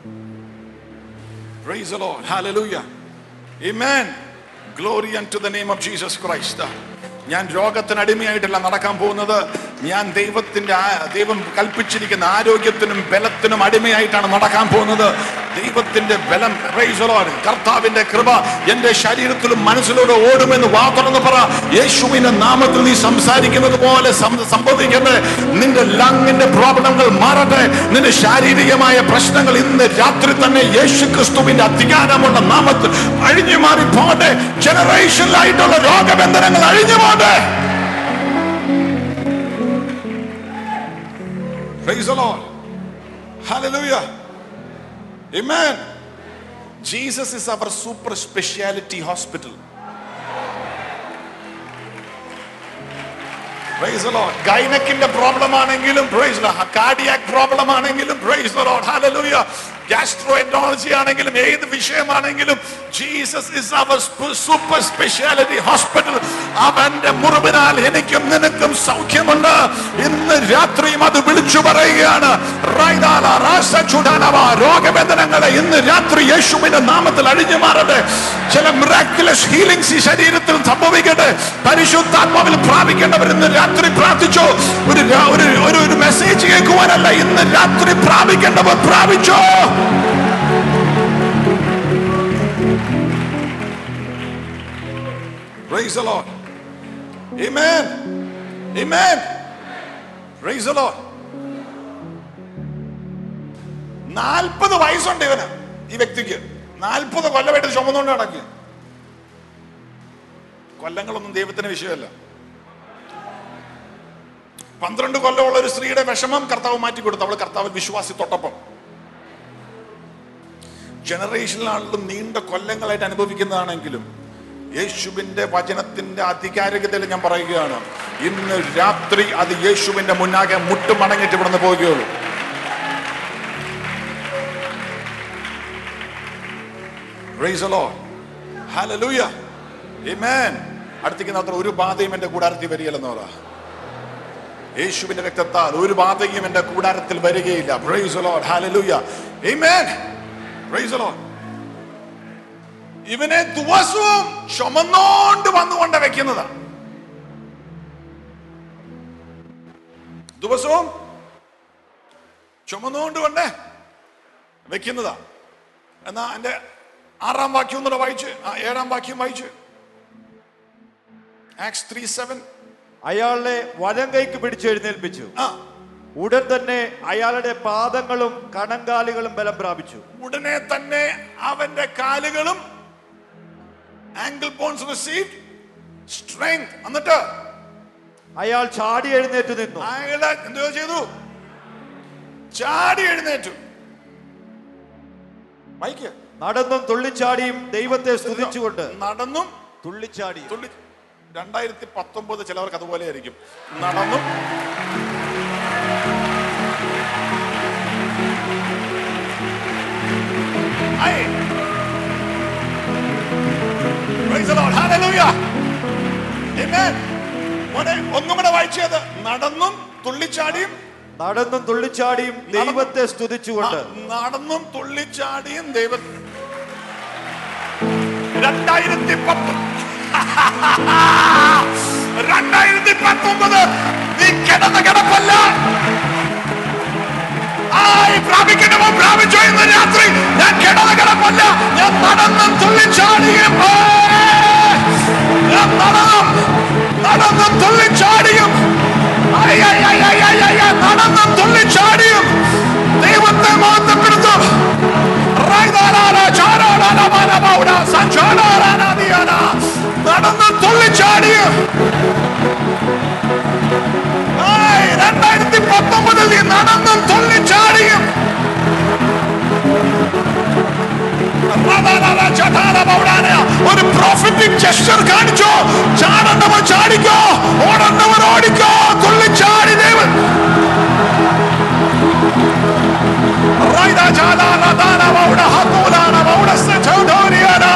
Praise the Lord. Hallelujah. Amen. Glory unto the name of Jesus Christ. ഞാൻ രോഗത്തിന് അടിമയായിട്ടല്ല നടക്കാൻ പോകുന്നത് ഞാൻ ദൈവത്തിന്റെ ആ- ദൈവം കൽപ്പിച്ചിരിക്കുന്ന ആരോഗ്യത്തിനും ബലത്തിനും അടിമയായിട്ടാണ് നടക്കാൻ പോകുന്നത് ദൈവത്തിന്റെ ബലം praise the Lord. കർത്താവിന്റെ കൃപ എന്റെ ശരീരത്തിലും മനസ്സിലൂടെ ഓടുമെന്ന് വാ തുറന്ന് പറ യേശുവിന്റെ നാമത്തിൽ നീ സംസാരിക്കുന്നത് പോലെ സം- സംഭവിക്കട്ടെ നിന്റെ ലങ്ങിന്റെ പ്രോബ്ലങ്ങൾ മാറട്ടെ നിന്റെ ശാരീരികമായ പ്രശ്നങ്ങൾ ഇന്ന് രാത്രി തന്നെ യേശു ക്രിസ്തുവിന്റെ അധികാരമുള്ള നാമത്തിൽ അഴിഞ്ഞു മാറി പോകട്ടെ ജനറേഷനിലായിട്ടുള്ള രോഗബന്ധനങ്ങൾ അഴിഞ്ഞു പോകട്ടെ Praise the Lord. Hallelujah. Amen. Jesus is our super speciality hospital. Praise the Lord. ഗൈനക്കിന്റെ പ്രോബ്ലം ആണെങ്കിലും പ്രൈസ് കാർഡിയാക് പ്രോബ്ലം ആണെങ്കിലും praise the Lord. Hallelujah. Gastroenterology ആണെങ്കിലും ഏത് വിഷയമാണെങ്കിലും Jesus is our super speciality hospital അവന്റെ മുറിവിനാൽ എനിക്കും നിനക്കും സൗഖ്യമുണ്ട് ഇന്ന് രാത്രിയും അത് വിളിച്ചു പറയുകയാണ് റൈദാല, റാസ, ചുടാലവ, രോഗവേദനങ്ങളെ ഇന്ന് രാത്രി യേശുവിന്റെ നാമത്തിൽ അഴിഞ്ഞു മാറട്ടെ ചില മിറാക്കുലസ് ഹീലിംഗ്സ് ഈ ശരീരത്തിൽ സംഭവിക്കട്ടെ പരിശുദ്ധാത്മാവിൽ പ്രാപിക്കേണ്ടവർ ഇന്ന് രാത്രി പ്രാർത്ഥിച്ചോ ഒരു രാ- ഒരു ഒരു ഒരു മെസ്സേജ് കേൾക്കുവാനല്ല ഇന്ന് രാത്രി പ്രാപിക്കേണ്ടവർ പ്രാപിച്ചോ Praise the Lord. Amen. Amen. Praise the Lord. നാൽപ്പത് വയസ്സുണ്ട് ഇവന് ഈ വ്യക്തിക്ക് നാൽപ്പത് കൊല്ലമായിട്ട് ചുമന്നുകൊണ്ട് നടക്കുക കൊല്ലങ്ങളൊന്നും ദൈവത്തിന് വിഷയമല്ല പന്ത്രണ്ട് കൊല്ലമുള്ള ഒരു സ്ത്രീയുടെ വിഷമം കർത്താവ് മാറ്റി കൊടുത്തു അവൾ കർത്താവ് വിശ്വാസി തൊട്ടപ്പം ജനറേഷനിലാണെങ്കിലും നീണ്ട കൊല്ലങ്ങളായിട്ട് അനുഭവിക്കുന്നതാണെങ്കിലും യേശുവിന്റെ വചനത്തിന്റെ അധികാരികതയിൽ ഞാൻ പറയുകയാണ് ഇന്ന് രാത്രി അത് യേശുവിന്റെ മുന്നാകെ മുട്ടുമടങ്ങിട്ട് ഇവിടുന്ന് പോവുകയുള്ളൂ Praise the Lord. Hallelujah. Amen. അടുത്തേക്ക് അത്ര ഒരു ബാധയും എന്റെ കൂടാരത്തിൽ വരികയില്ലെന്ന് പറ യേശുവിന്റെ രക്തത്താൽ ഒരു ബാധയും എന്റെ കൂടാരത്തിൽ വരികയില്ല Praise the Lord. Hallelujah. Amen. Praise the Lord. ഇവനെ ദിവസവും ചുമന്നോണ്ട് വന്നുകൊണ്ട് വെക്കുന്നതാ ദിവസവും ചുമന്നുകൊണ്ട് കൊണ്ട് വെക്കുന്നതാ എന്നാ എന്റെ ആറാം വാക്യം ഒന്നുകൂടെ വായിച്ച് ആ, ഏഴാം വാക്യം വായിച്ച് ആക്സ് ത്രീ സെവൻ അയാളെ വലം കൈക്ക് പിടിച്ചെഴുന്നേൽപ്പിച്ചു ആ ഉടൻ തന്നെ അയാളുടെ പാദങ്ങളും കണങ്കാലുകളും ബലം പ്രാപിച്ചു ഉടനെ തന്നെ അവന്റെ കാലുകളും ആംഗിൾ ബോൺസ് റിസീവ് സ്ട്രെങ്ത് എന്നിട്ട് അയാൾ ചാടി എഴുന്നേറ്റ് നിന്നു അയാളെ എന്തോ ചെയ്തു ചാടി എഴുന്നേറ്റു മൈക്ക് നടന്നും തുള്ളിച്ചാടിയും ദൈവത്തെ സ്തുതിച്ചുകൊണ്ട് നടന്നും തുള്ളിച്ചാടി തുള്ളി രണ്ടായിരത്തി പത്തൊമ്പത് ചിലവർക്ക് അതുപോലെ ആയിരിക്കും നടന്നും ആയി. Praise the Lord. Hallelujah. Amen. മോനെ ഒന്നും കൂടെ വായിച്ചത് നടന്നും തുള്ളിച്ചാടിയും നടന്നും തുള്ളിച്ചാടിയും ദൈവത്തെ സ്തുതിച്ചുകൊണ്ട് ആ, നടന്നും തുള്ളിച്ചാടിയും ദൈവ രണ്ടായിരത്തി പത്ത് രണ്ടായിരത്തി പത്തൊമ്പത് നീ കിടന്ന കിടപ്പല്ല ആയി പ്രാപിക്കണമോ പ്രാപിച്ചോ ഇന്ന് രാത്രി ഞാൻ കിടന്ന കിടപ്പല്ല ഞാൻ നടന്നും തുള്ളിച്ചാടിയും ഏ, ഞാൻ നടന്നും നടന്നും തുള്ളിച്ചാടിയും ഐ, ഐ, ഐ, ഐ, ഐ, ഐ, ഐ, നടന്നും തുള്ളിച്ചാടിയും ദൈവത്തെ മഹത്വപ്പെടുത്തും റൈദാരാര, ചാരാരാര, മരമൗഢ, സഞ്ചാരാരാരാധിയാര. നടന്നും തുള്ളിച്ചാടിയും ആയ്, രണ്ടായിരത്തി പത്തൊമ്പതിൽ നീ നടന്നും തുള്ളിച്ചാടിയും റദാരാര, ചടാര, മൗഢാന. ഒരു പ്രൊഫ prophetic gesture കാണിച്ചോ ചാടേണ്ടവർ ചാടിക്കോ ഓടേണ്ടവർ ഓടിക്കോ തുള്ളിച്ചാടി ദൈവം Raida jala la dana vauda hatula na vauda se chaudoriana.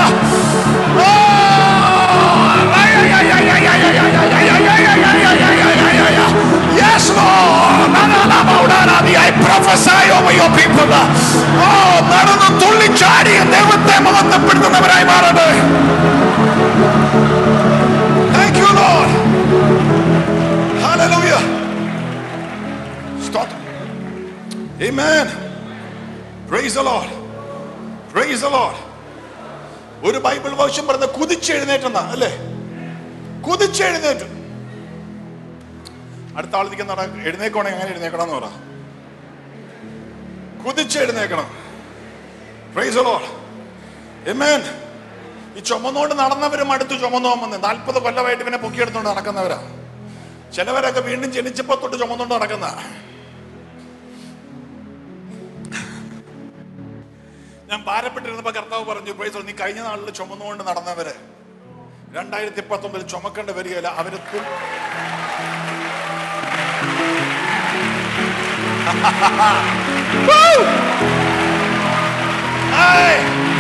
Yes, Lord. Na, na, na, vauda na, the- I prophesy over your people. Oh, നടന്ന് തുള്ളിച്ചാടി ദൈവത്തെ മഹത്വപ്പെടുത്തുന്നവരായി മാറട്ടെ Thank you, Lord. Hallelujah. Stop. Amen. Praise the Lord. Praise the Lord. ഒരു ബൈബിൾ വേർഷൻ പറഞ്ഞ കുതിച്ചെഴുന്നേറ്റെന്നാ അല്ലേ കുതിച്ചെഴുന്നേറ്റ് അടുത്ത ആളത്തേക്ക് നട എഴുന്നേക്കണേ എങ്ങനെ എഴുന്നേക്കണം എന്ന് പറ കുതിച്ചെഴുന്നേക്കണം പ്രൈസ് ലോഡ് Amen. ഈ ചുമന്നുകൊണ്ട് നടന്നവരും അടുത്ത് ചുമന്നു വന്ന് നാൽപ്പത് കൊല്ലമായിട്ട് ഇവനെ പൊക്കിയെടുത്തോണ്ട് നടക്കുന്നവരാ ചിലവരൊക്കെ വീണ്ടും ജനിച്ചപ്പോ തൊട്ട് ചുമന്നുകൊണ്ട് നടക്കുന്ന ഞാൻ ഭാരപ്പെട്ടിരുന്നപ്പോ കർത്താവ് പറഞ്ഞു പ്രൈസ് നീ കഴിഞ്ഞ നാളിൽ ചുമന്നുകൊണ്ട് നടന്നവര് രണ്ടായിരത്തി പത്തൊമ്പതിൽ ചുമക്കേണ്ട വരികയില്ല അവര് തു- Woo! Hey!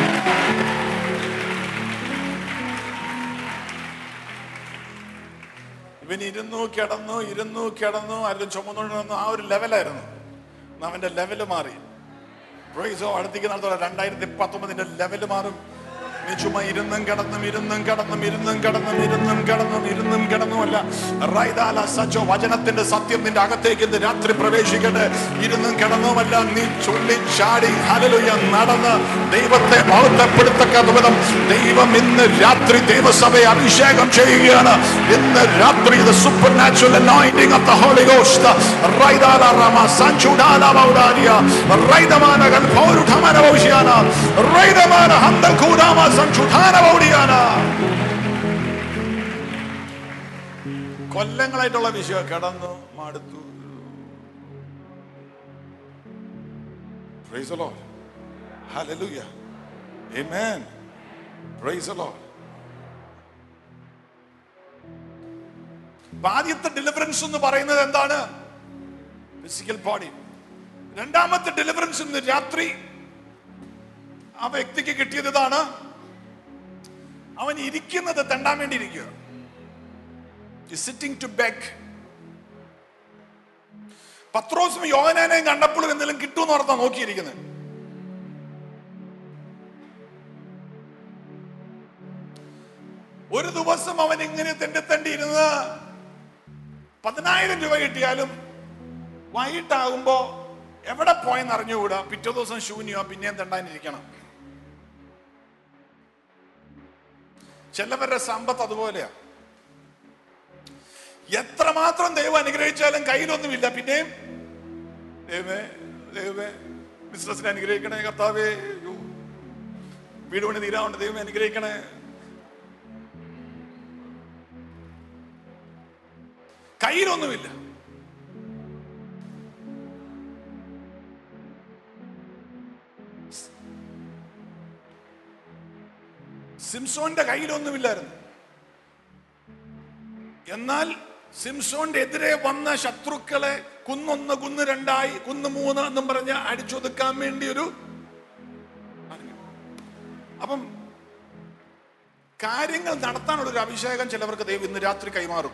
ഇവൻ ഇരുന്നു കിടന്നു ഇരുന്നു കിടന്നു ആരും ചുമന്നുകൊണ്ട് നടന്നു ആ ഒരു ലെവലായിരുന്നു എന്നാ അവന്റെ ലെവല് മാറി പ്രൈസോ അടുത്തേക്ക് നടത്തോളാം രണ്ടായിരത്തി പത്തൊമ്പതിന്റെ ലെവല് മാറും നീ ചുമ്മാ ഇരുന്നും കിടന്നും ഇരുന്നും കിടന്നും ഇരുന്നും കിടന്നും ഇരുന്നും കിടന്നും ഇരുന്നും കിടന്നുമല്ല റൈദാല സച്ചോ വചനത്തിന്റെ സത്യം നിന്റെ അകത്തേക്ക് ഇന്ന് രാത്രി പ്രവേശിക്കട്ടെ ഇരുന്നും കിടന്നുമല്ല നീ ചുള്ളി ചാടി ഹലലുയ നടന്ന് ദൈവത്തെ മഹത്വപ്പെടുത്തക്ക വിധം ദൈവം ഇന്ന് രാത്രി ദൈവസഭയെ അഭിഷേകം ചെയ്യുകയാണ് ഇന്ന് രാത്രി ഇത് supernatural anointing of the Holy Ghost റൈദാല റമ സഞ്ചുഡാല ബൗഡാരിയ റൈദമാന ഗൽഭൗരുഠമന ഭൗഷ്യാന റൈദമാന ഹന്തൽ കൂടാമ സഞ്ചുധാന ബൗഡിയാന കൊല്ലങ്ങളായിട്ടുള്ള വിഷയം കിടന്നു മടുത്തു Praise the Lord. Hallelujah. Amen. Praise the Lord. അപ്പൊ ആദ്യത്തെ ഡെലിവറൻസ് എന്ന് പറയുന്നത് എന്താണ് ഫിസിക്കൽ ബോഡി രണ്ടാമത്തെ ഡെലിവറൻസ് ഇന്ന് രാത്രി ആ വ്യക്തിക്ക് കിട്ടിയത് ഇതാണ് അവൻ ഇരിക്കുന്നത് തെണ്ടാൻ വേണ്ടി ഇരിക്കുക സിറ്റിംഗ് ടു ബെഗ് പത്രോസും യോഹനാനെയും കണ്ടപ്പോൾ എന്തെങ്കിലും കിട്ടുമെന്ന് ഓർത്താ നോക്കിയിരിക്കുന്നത് ഒരു ദിവസം അവൻ ഇങ്ങനെ തെണ്ടി തെണ്ടി ഇരുന്ന് പതിനായിരം രൂപ കിട്ടിയാലും വൈകിട്ടാകുമ്പോ എവിടെ പോയെന്ന് അറിഞ്ഞുകൂടാ പിറ്റേ ദിവസം ശൂന്യോ പിന്നെയും തെണ്ടാനിരിക്കണം ചിലവരുടെ സമ്പത്ത് അതുപോലെയാ എത്രമാത്രം ദൈവം അനുഗ്രഹിച്ചാലും കയ്യിലൊന്നുമില്ല പിന്നെയും ദൈവമേ ദൈവമേ ബിസിനസ്സിനെ അനുഗ്രഹിക്കണേ കർത്താവേ അയ്യോ. വീട് പണി തീരാവുണ്ട് ദൈവമേ അനുഗ്രഹിക്കണേ കയ്യിലൊന്നുമില്ല സിംസോന്റെ കയ്യിലൊന്നുമില്ലായിരുന്നു എന്നാൽ സിംസോന്റെ എതിരെ വന്ന ശത്രുക്കളെ കുന്നൊന്ന് കുന്ന് രണ്ടായി കുന്ന് മൂന്ന് എന്നും പറഞ്ഞ് അടിച്ചൊതുക്കാൻ വേണ്ടി ഒരു അപ്പം കാര്യങ്ങൾ നടത്താനുള്ള ഒരു അഭിഷേകം ചിലവർക്ക് ദൈവം ഇന്ന് രാത്രി കൈമാറും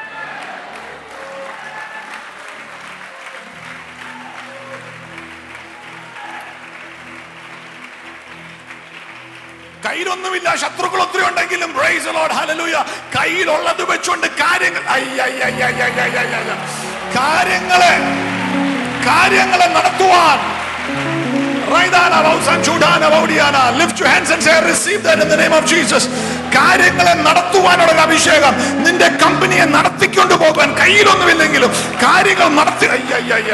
കയ്യിലൊന്നുമില്ല ശത്രുക്കൾ ഒത്തിരി ഉണ്ടെങ്കിലും praise the Lord, hallelujah. കയ്യിലുള്ളത് വെച്ചുകൊണ്ട് കാര്യങ്ങൾ അയ്യയ്യയ്യയ്യയ്യയ്യയ്യ. കാര്യങ്ങളെ കാര്യങ്ങളെ നടത്തുവാൻ റൈദാന വൗസൻ ചൂടാന വൗഡിയാന. Lift your hands and say, "I receive that in the name of Jesus." കാര്യങ്ങളെ നടത്തുവാനുള്ള ഒരു അഭിഷേകം നിന്റെ കമ്പനിയെ നടത്തിക്കൊണ്ട് പോകാൻ കയ്യിലൊന്നുമില്ലെങ്കിലും കാര്യങ്ങൾ നടത്തി അയ്യയ്യയ്യ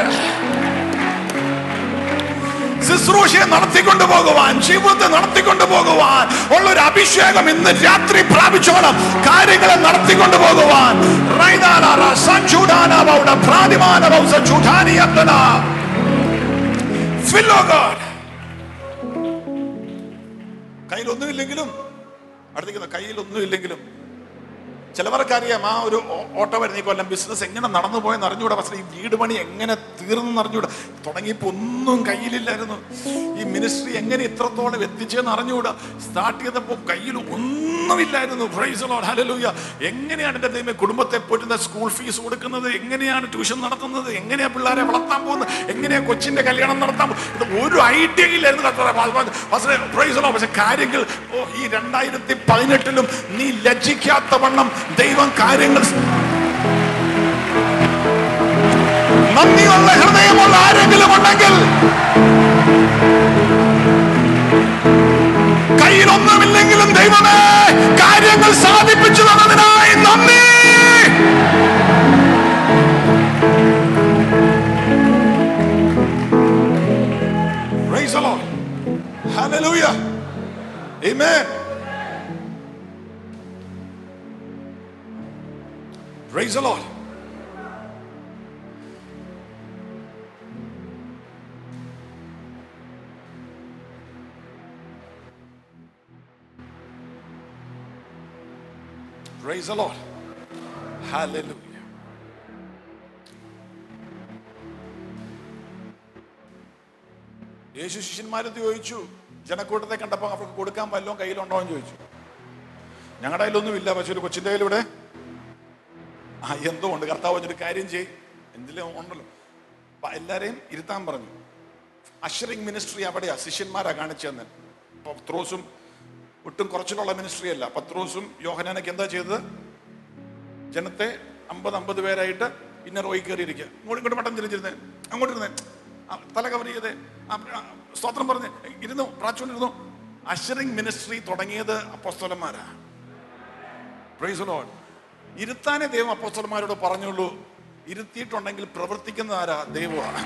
ശുശ്രൂഷയെ നടത്തിക്കൊണ്ട് പോകുവാൻ ജീവിതത്തെ നടത്തിക്കൊണ്ട് പോകുവാൻ ഉള്ള ഒരു അഭിഷേകം ഇന്ന് രാത്രി പ്രാപിച്ചോണം കാര്യങ്ങളെ നടത്തിക്കൊണ്ട് പോകുവാൻ റൈദാലാറ സഞ്ചൂടാനാവൗഡ പ്രാതിമാനവൗ സഞ്ചൂടാനിയത്തന. Fill, oh God. കയ്യിലൊന്നുമില്ലെങ്കിലും അടുത്തേക്ക് കയ്യിലൊന്നും ഇല്ലെങ്കിലും ചിലവർക്കറിയാം ആ ഒരു ഓ- ഓട്ടോ വരുന്ന ഈ കൊല്ലം ബിസിനസ് എങ്ങനെ നടന്നു പോയെന്ന് അറിഞ്ഞുകൂടാ പക്ഷേ ഈ വീട് പണി എങ്ങനെ തീർന്നെന്ന് അറിഞ്ഞുകൂടാ തുടങ്ങിയപ്പോൾ ഒന്നും കയ്യിലില്ലായിരുന്നു ഈ മിനിസ്ട്രി എങ്ങനെ ഇത്രത്തോളം എത്തിച്ചെന്ന് അറിഞ്ഞുകൂടാ സ്റ്റാർട്ട് ചെയ്തപ്പോൾ കയ്യിൽ ഒന്നുമില്ലായിരുന്നു പ്രൈസ് ലോർഡ് ഹല്ലേലൂയ എങ്ങനെയാണ് എൻ്റെ ദൈവമേ കുടുംബത്തെ പോറ്റുന്ന സ്കൂൾ ഫീസ് കൊടുക്കുന്നത് എങ്ങനെയാണ് ട്യൂഷൻ നടത്തുന്നത് എങ്ങനെയാ പിള്ളേരെ വളർത്താൻ പോകുന്നത് എങ്ങനെയാ കൊച്ചിന്റെ കല്യാണം നടത്താൻ പോകുന്നത് ഇത് ഒരു ഐഡിയ ഇല്ലായിരുന്നു കർത്താവേ. പ്രൈസ് ലോർഡ് പക്ഷെ കാര്യങ്ങൾ ഓ ഈ രണ്ടായിരത്തി പതിനെട്ടിലും നീ ലജ്ജിക്കാത്ത വണ്ണം ദൈവം കാര്യങ്ങൾ നന്ദിയുള്ള ഹൃദയമുള്ള ആരെങ്കിലും ഉണ്ടെങ്കിൽ കയ്യിലൊന്നുമില്ലെങ്കിലും ദൈവമേ കാര്യങ്ങൾ സാധിപ്പിച്ചു തന്നതിനായി നന്ദി Praise the Lord. Hallelujah. Amen. Praise the Lord. Praise the Lord. Hallelujah. യേശു ശിഷ്യന്മാരത്ത് ചോദിച്ചു ജനക്കൂട്ടത്തെ കണ്ടപ്പോൾ അവർക്ക് കൊടുക്കാൻ വല്ലതും കയ്യിലുണ്ടോ എന്ന് ചോദിച്ചു ഞങ്ങളുടെ കയ്യിലൊന്നുമില്ല പക്ഷെ ഒരു കൊച്ചിന്റെ കയ്യിൽ ഇവിടെ ആ എന്തോ ഉണ്ട് കർത്താവ് പറഞ്ഞൊരു കാര്യം ചെയ് എന്തിലും ഉണ്ടല്ലോ അപ്പൊ എല്ലാരെയും ഇരുത്താൻ പറഞ്ഞു അഷറിംഗ് മിനിസ്ട്രി അവിടെയാ ശിഷ്യന്മാരാ കാണിച്ചു തന്നെ പത്രോസും ഒട്ടും കുറച്ചിലുള്ള മിനിസ്ട്രി അല്ല പത്രോസും യോഹനാനൊക്കെ എന്താ ചെയ്തത് ജനത്തെ അമ്പത് അമ്പത് പേരായിട്ട് ഇന്ന റോയി കയറിയിരിക്കുക ഇങ്ങോട്ട് ഇങ്ങോട്ട് പട്ടം തിരിച്ചിരുന്നേ അങ്ങോട്ട് ഇരുന്നേ ആ, തല കവർ ചെയ്തേ ആ, ആ, സ്തോത്രം പറഞ്ഞ് ഇരുന്നു പ്രാച്ചുകൊണ്ടിരുന്നു അഷറിംഗ് മിനിസ്ട്രി തുടങ്ങിയത് അപ്പോസ്തലന്മാരാ പ്രൈസ് ലോഡ് ഇരുത്താനേ ദൈവം അപ്പോസ്തലന്മാരോട് പറഞ്ഞുള്ളൂ ഇരുത്തിയിട്ടുണ്ടെങ്കിൽ പ്രവർത്തിക്കുന്ന ആരാ ദൈവമാണ്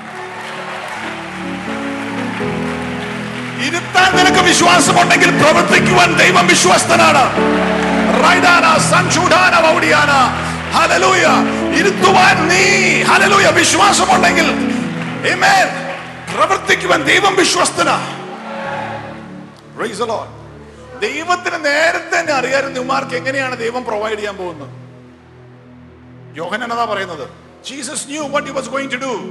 ഇരുത്താൻ നിനക്ക് വിശ്വാസമുണ്ടെങ്കിൽ പ്രവർത്തിക്കുവാൻ ദൈവം വിശ്വസ്തനാണ് റൈഡാന, സഞ്ചൂഡാന, വൗഡിയാന. ഹല്ലേലൂയ. ഇരുത്തുവാൻ നീ ഹല്ലേലൂയ വിശ്വാസമുണ്ടെങ്കിൽ Amen. പ്രവർത്തിക്കുവാൻ ദൈവം വിശ്വസ്തനാ Praise the Lord. ദൈവത്തിന് നേരത്തെ തന്നെ അറിയാമായിരുന്നു ഇവന്മാർക്ക് എങ്ങനെയാണ് ദൈവം പ്രൊവൈഡ് ചെയ്യാൻ പോകുന്നത് യോഹനാൻ അതാ പറയുന്നത് Jesus knew what he was going to do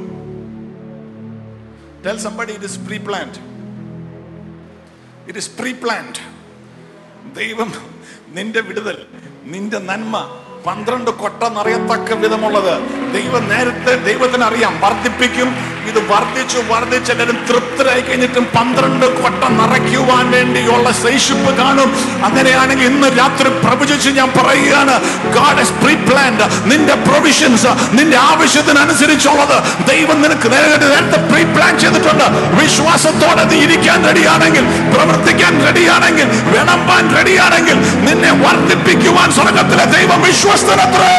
tell somebody it is preplanned it is preplanned ദൈവം നിന്റെ വിടുതൽ നിന്റെ നന്മ പന്ത്രണ്ട് കൊട്ട നിറയത്തക്ക വിധമുള്ളത് ദൈവം നേരത്തെ ദൈവത്തിന് അറിയാം വർദ്ധിപ്പിക്കും ഇത് വർദ്ധിച്ചു വർദ്ധിച്ച് എല്ലാവരും തൃപ്തരായി കഴിഞ്ഞിട്ടും പന്ത്രണ്ട് കൊട്ട നിറയ്ക്കുവാൻ വേണ്ടിയുള്ള ശേഷിപ്പ് കാണും അങ്ങനെയാണെങ്കിൽ ഇന്ന് രാത്രി പ്രവചിച്ച് ഞാൻ പറയുകയാണ് ഗാഡ് has pre-planned നിന്റെ പ്രൊവിഷൻസ് നിന്റെ ആവശ്യത്തിനനുസരിച്ചുള്ളത് ദൈവം നിനക്ക് നേരത്തെ നേരത്തെ പ്രീ പ്ലാൻ ചെയ്തിട്ടുണ്ട് വിശ്വാസത്തോടെ നീ ഇരിക്കാൻ റെഡിയാണെങ്കിൽ പ്രവർത്തിക്കാൻ റെഡിയാണെങ്കിൽ വിളമ്പാൻ റെഡിയാണെങ്കിൽ നിന്നെ വർദ്ധിപ്പിക്കുവാൻ സ്വർഗത്തിലെ ദൈവം വിശ്വസ്തനത്രേ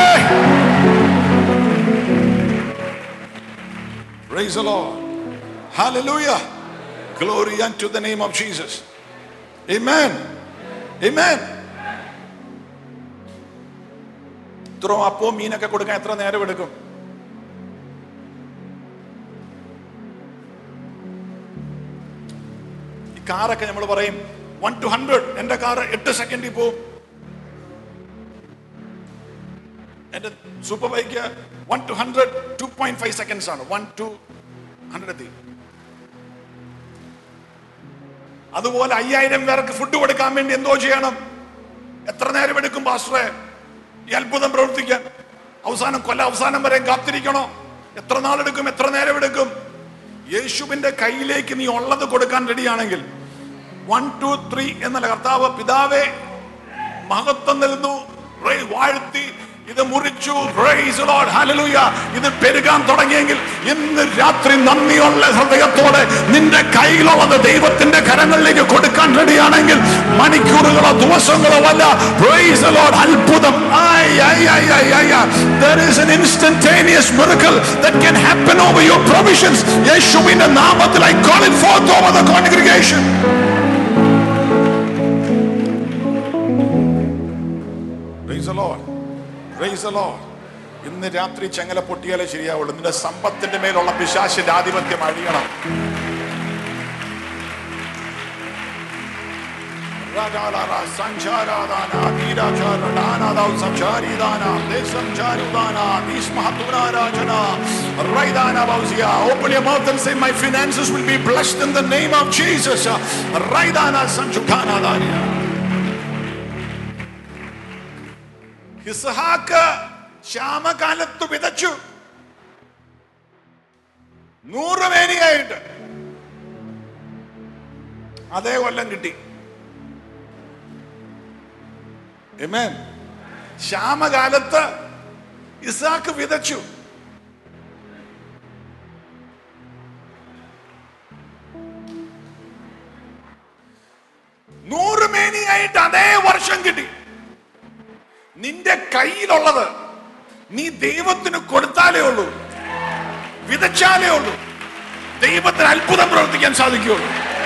Praise the Lord. Hallelujah. Glory unto the name of Jesus. Amen. Amen. ഇത്ര അപ്പവും മീനൊക്കെ കൊടുക്കാൻ എത്ര നേരം എടുക്കും ഈ കാറൊക്കെ നമ്മൾ പറയും വൺ ടു ഹൺഡ്രഡ് എന്റെ കാർ എട്ട് സെക്കൻഡിൽ പോവും എന്റെ super bike one to hundred two point five seconds ആണ് വൺ ടു ഹൺഡ്രഡ് എത്തി അതുപോലെ അയ്യായിരം പേർക്ക് ഫുഡ് കൊടുക്കാൻ വേണ്ടി എന്തോ ചെയ്യണം എത്ര നേരം എടുക്കും പാസ്റ്ററെ ഈ അത്ഭുതം പ്രവർത്തിക്കാൻ അവസാനം കൊല്ല അവസാനം വരെ കാത്തിരിക്കണോ എത്ര നാളെടുക്കും എത്ര നേരം എടുക്കും യേശുവിന്റെ കയ്യിലേക്ക് നീ ഉള്ളത് കൊടുക്കാൻ റെഡിയാണെങ്കിൽ വൺ ടു ത്രീ എന്നല്ല കർത്താവ് പിതാവേ മഹത്വം നൽകുന്നു Praise, വാഴ്ത്തി ഇത് മുറിച്ചു Praise the Lord. Hallelujah. ഇത് പെരുകാൻ തുടങ്ങിയെങ്കിൽ ഇന്ന് രാത്രി നന്ദിയുള്ള ഹൃദയത്തോടെ നിന്റെ കയ്യിലുള്ളത് ദൈവത്തിന്റെ കരങ്ങളിലേക്ക് കൊടുക്കാൻ റെഡിയാണെങ്കിൽ മണിക്കൂറുകളോ ദിവസങ്ങളോ അല്ല Praise the Lord. അത്ഭുതം Ay, ay, ay, ay, ay, ay. There is an instantaneous miracle that can happen over your provisions. യേശുവിന്റെ നാമത്തിൽ I call it forth over the congregation. Praise the Lord. Praise the Lord. ഇന്ന് രാത്രി ചെങ്ങല പൊട്ടിയാലേ ശരിയാവുള്ളൂ നിന്റെ സമ്പത്തിന്റെ മേലുള്ള പിശാശിന്റെ ആധിപത്യം അഴിയണം Radalara Sancharadana Niracharadana Dau Sancharidana Desancharidana Nismahatura Rajana Raidana Bauzia. Open your mouth and say, My finances will be blessed in the name of Jesus. Raidana Sanchukana Dania. Ishaq ക്ഷാമകാലത്ത് വിതച്ചു നൂറ് മേനിയായിട്ട് അതേ കൊല്ലം കിട്ടി Amen. ക്ഷാമകാലത്ത് ഇസാക്ക് വിതച്ചു നൂറ് മേനിയായിട്ട് അതേ വർഷം കിട്ടി നിന്റെ കയ്യിലുള്ളത് നീ ദൈവത്തിന് കൊടുത്താലേ ഉള്ളൂ വിതച്ചാലേ ഉള്ളൂ ദൈവത്തിന് അത്ഭുതം പ്രവർത്തിക്കാൻ സാധിക്കുകയുള്ളൂ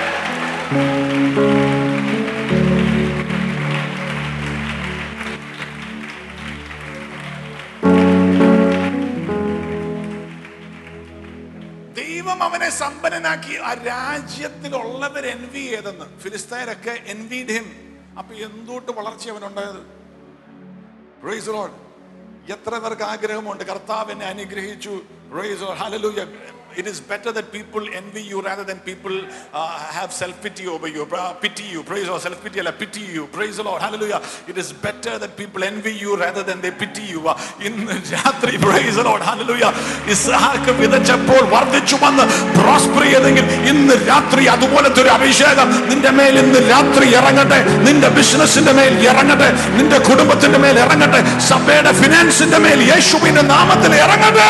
ദൈവം അവനെ സമ്പന്നനാക്കി ആ രാജ്യത്തിലുള്ളവർ എൻവി ചെയ്തെന്ന് ഫിലിസ്തീനൊക്കെ എൻവിഡ് ഹിം അപ്പൊ എന്തോട്ട് വളർച്ച അവനുണ്ടായത് Praise the Lord. എത്ര പേർക്ക് ആഗ്രഹമുണ്ട് കർത്താവ് എന്നെ അനുഗ്രഹിച്ചു Praise the Lord. Hallelujah. It is better that people envy you rather than people uh, have self pity over you, uh, pity you. Praise the Lord. Self pity, pity you. Praise the Lord. Hallelujah. It is better that people envy you rather than they pity you. Uh, ഇന്ന് രാത്രി praise the Lord. Hallelujah. Ishaq വിതച്ചപ്പോൾ വർദ്ധിച്ചു വന്ന് പ്രോസ്പർ ചെയ്തെങ്കിൽ ഇന്ന് രാത്രി അതുപോലത്തെ ഒരു അഭിഷേകം നിന്റെ മേൽ ഇന്ന് രാത്രി ഇറങ്ങട്ടെ നിന്റെ ബിസിനസിന്റെ മേൽ ഇറങ്ങട്ടെ നിന്റെ കുടുംബത്തിന്റെ മേൽ ഇറങ്ങട്ടെ സഭയുടെ ഫിനാൻസിന്റെ മേൽ യേശുവിന്റെ നാമത്തിൽ ഇറങ്ങട്ടെ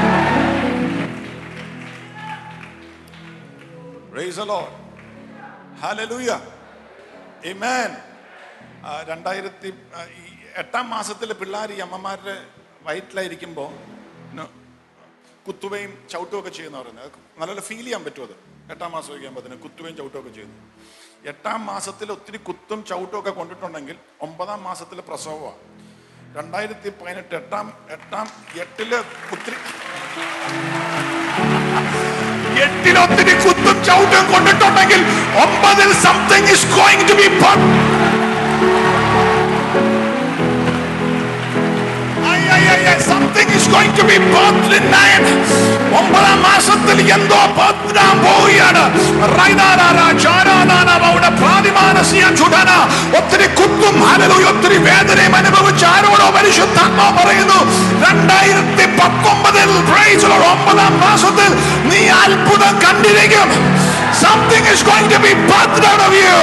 Praise the Lord. Hallelujah. Amen. ആ, രണ്ടായിരത്തി ആ, ഈ എട്ടാം മാസത്തിലെ പിള്ളേർ ഈ അമ്മമാരുടെ വയറ്റിലായിരിക്കുമ്പോൾ കുത്തുകയും ചവിട്ടുകയും ഒക്കെ ചെയ്യുന്ന പറയുന്നത് അത് നല്ലപോലെ ഫീൽ ചെയ്യാൻ പറ്റും അത് എട്ടാം മാസം കഴിയുമ്പോൾ അതിന് കുത്തുകയും ചവിട്ടുകയൊക്കെ ചെയ്യുന്നു എട്ടാം മാസത്തിൽ ഒത്തിരി കുത്തും ചവിട്ടും ഒക്കെ കൊണ്ടിട്ടുണ്ടെങ്കിൽ ഒമ്പതാം മാസത്തിലെ പ്രസവമാണ് രണ്ടായിരത്തി പതിനെട്ട് എട്ടാം എട്ടാം എട്ടില് ഒത്തിരി എട്ടിൽ ഒത്തിരി കുത്തും ചവിട്ടും കൊണ്ടിട്ടുണ്ടെങ്കിൽ ഒമ്പതിൽ something is going to be something is going to be birthed in nine. ഒമ്പതാം മാസത്തിൽ എന്തോ പത്താൻ പോവുകയാണ് റൈനാനാന, ചാരാനാന, അവിടെ പ്രാതിമാനസിയാൻ ചുടന. ഒത്തിരി കുത്തും ഹല്ലേലൂയ, ഒത്തിരി വേദനയും അനുഭവിച്ച് ആരോടോ പരിശുദ്ധാത്മാ പറയുന്നു രണ്ടായിരത്തി പത്തൊമ്പതിൽ praise the Lord, ഒമ്പതാം മാസത്തിൽ നീ അത്ഭുതം കണ്ടിരിക്കും something is going to be birthed out of you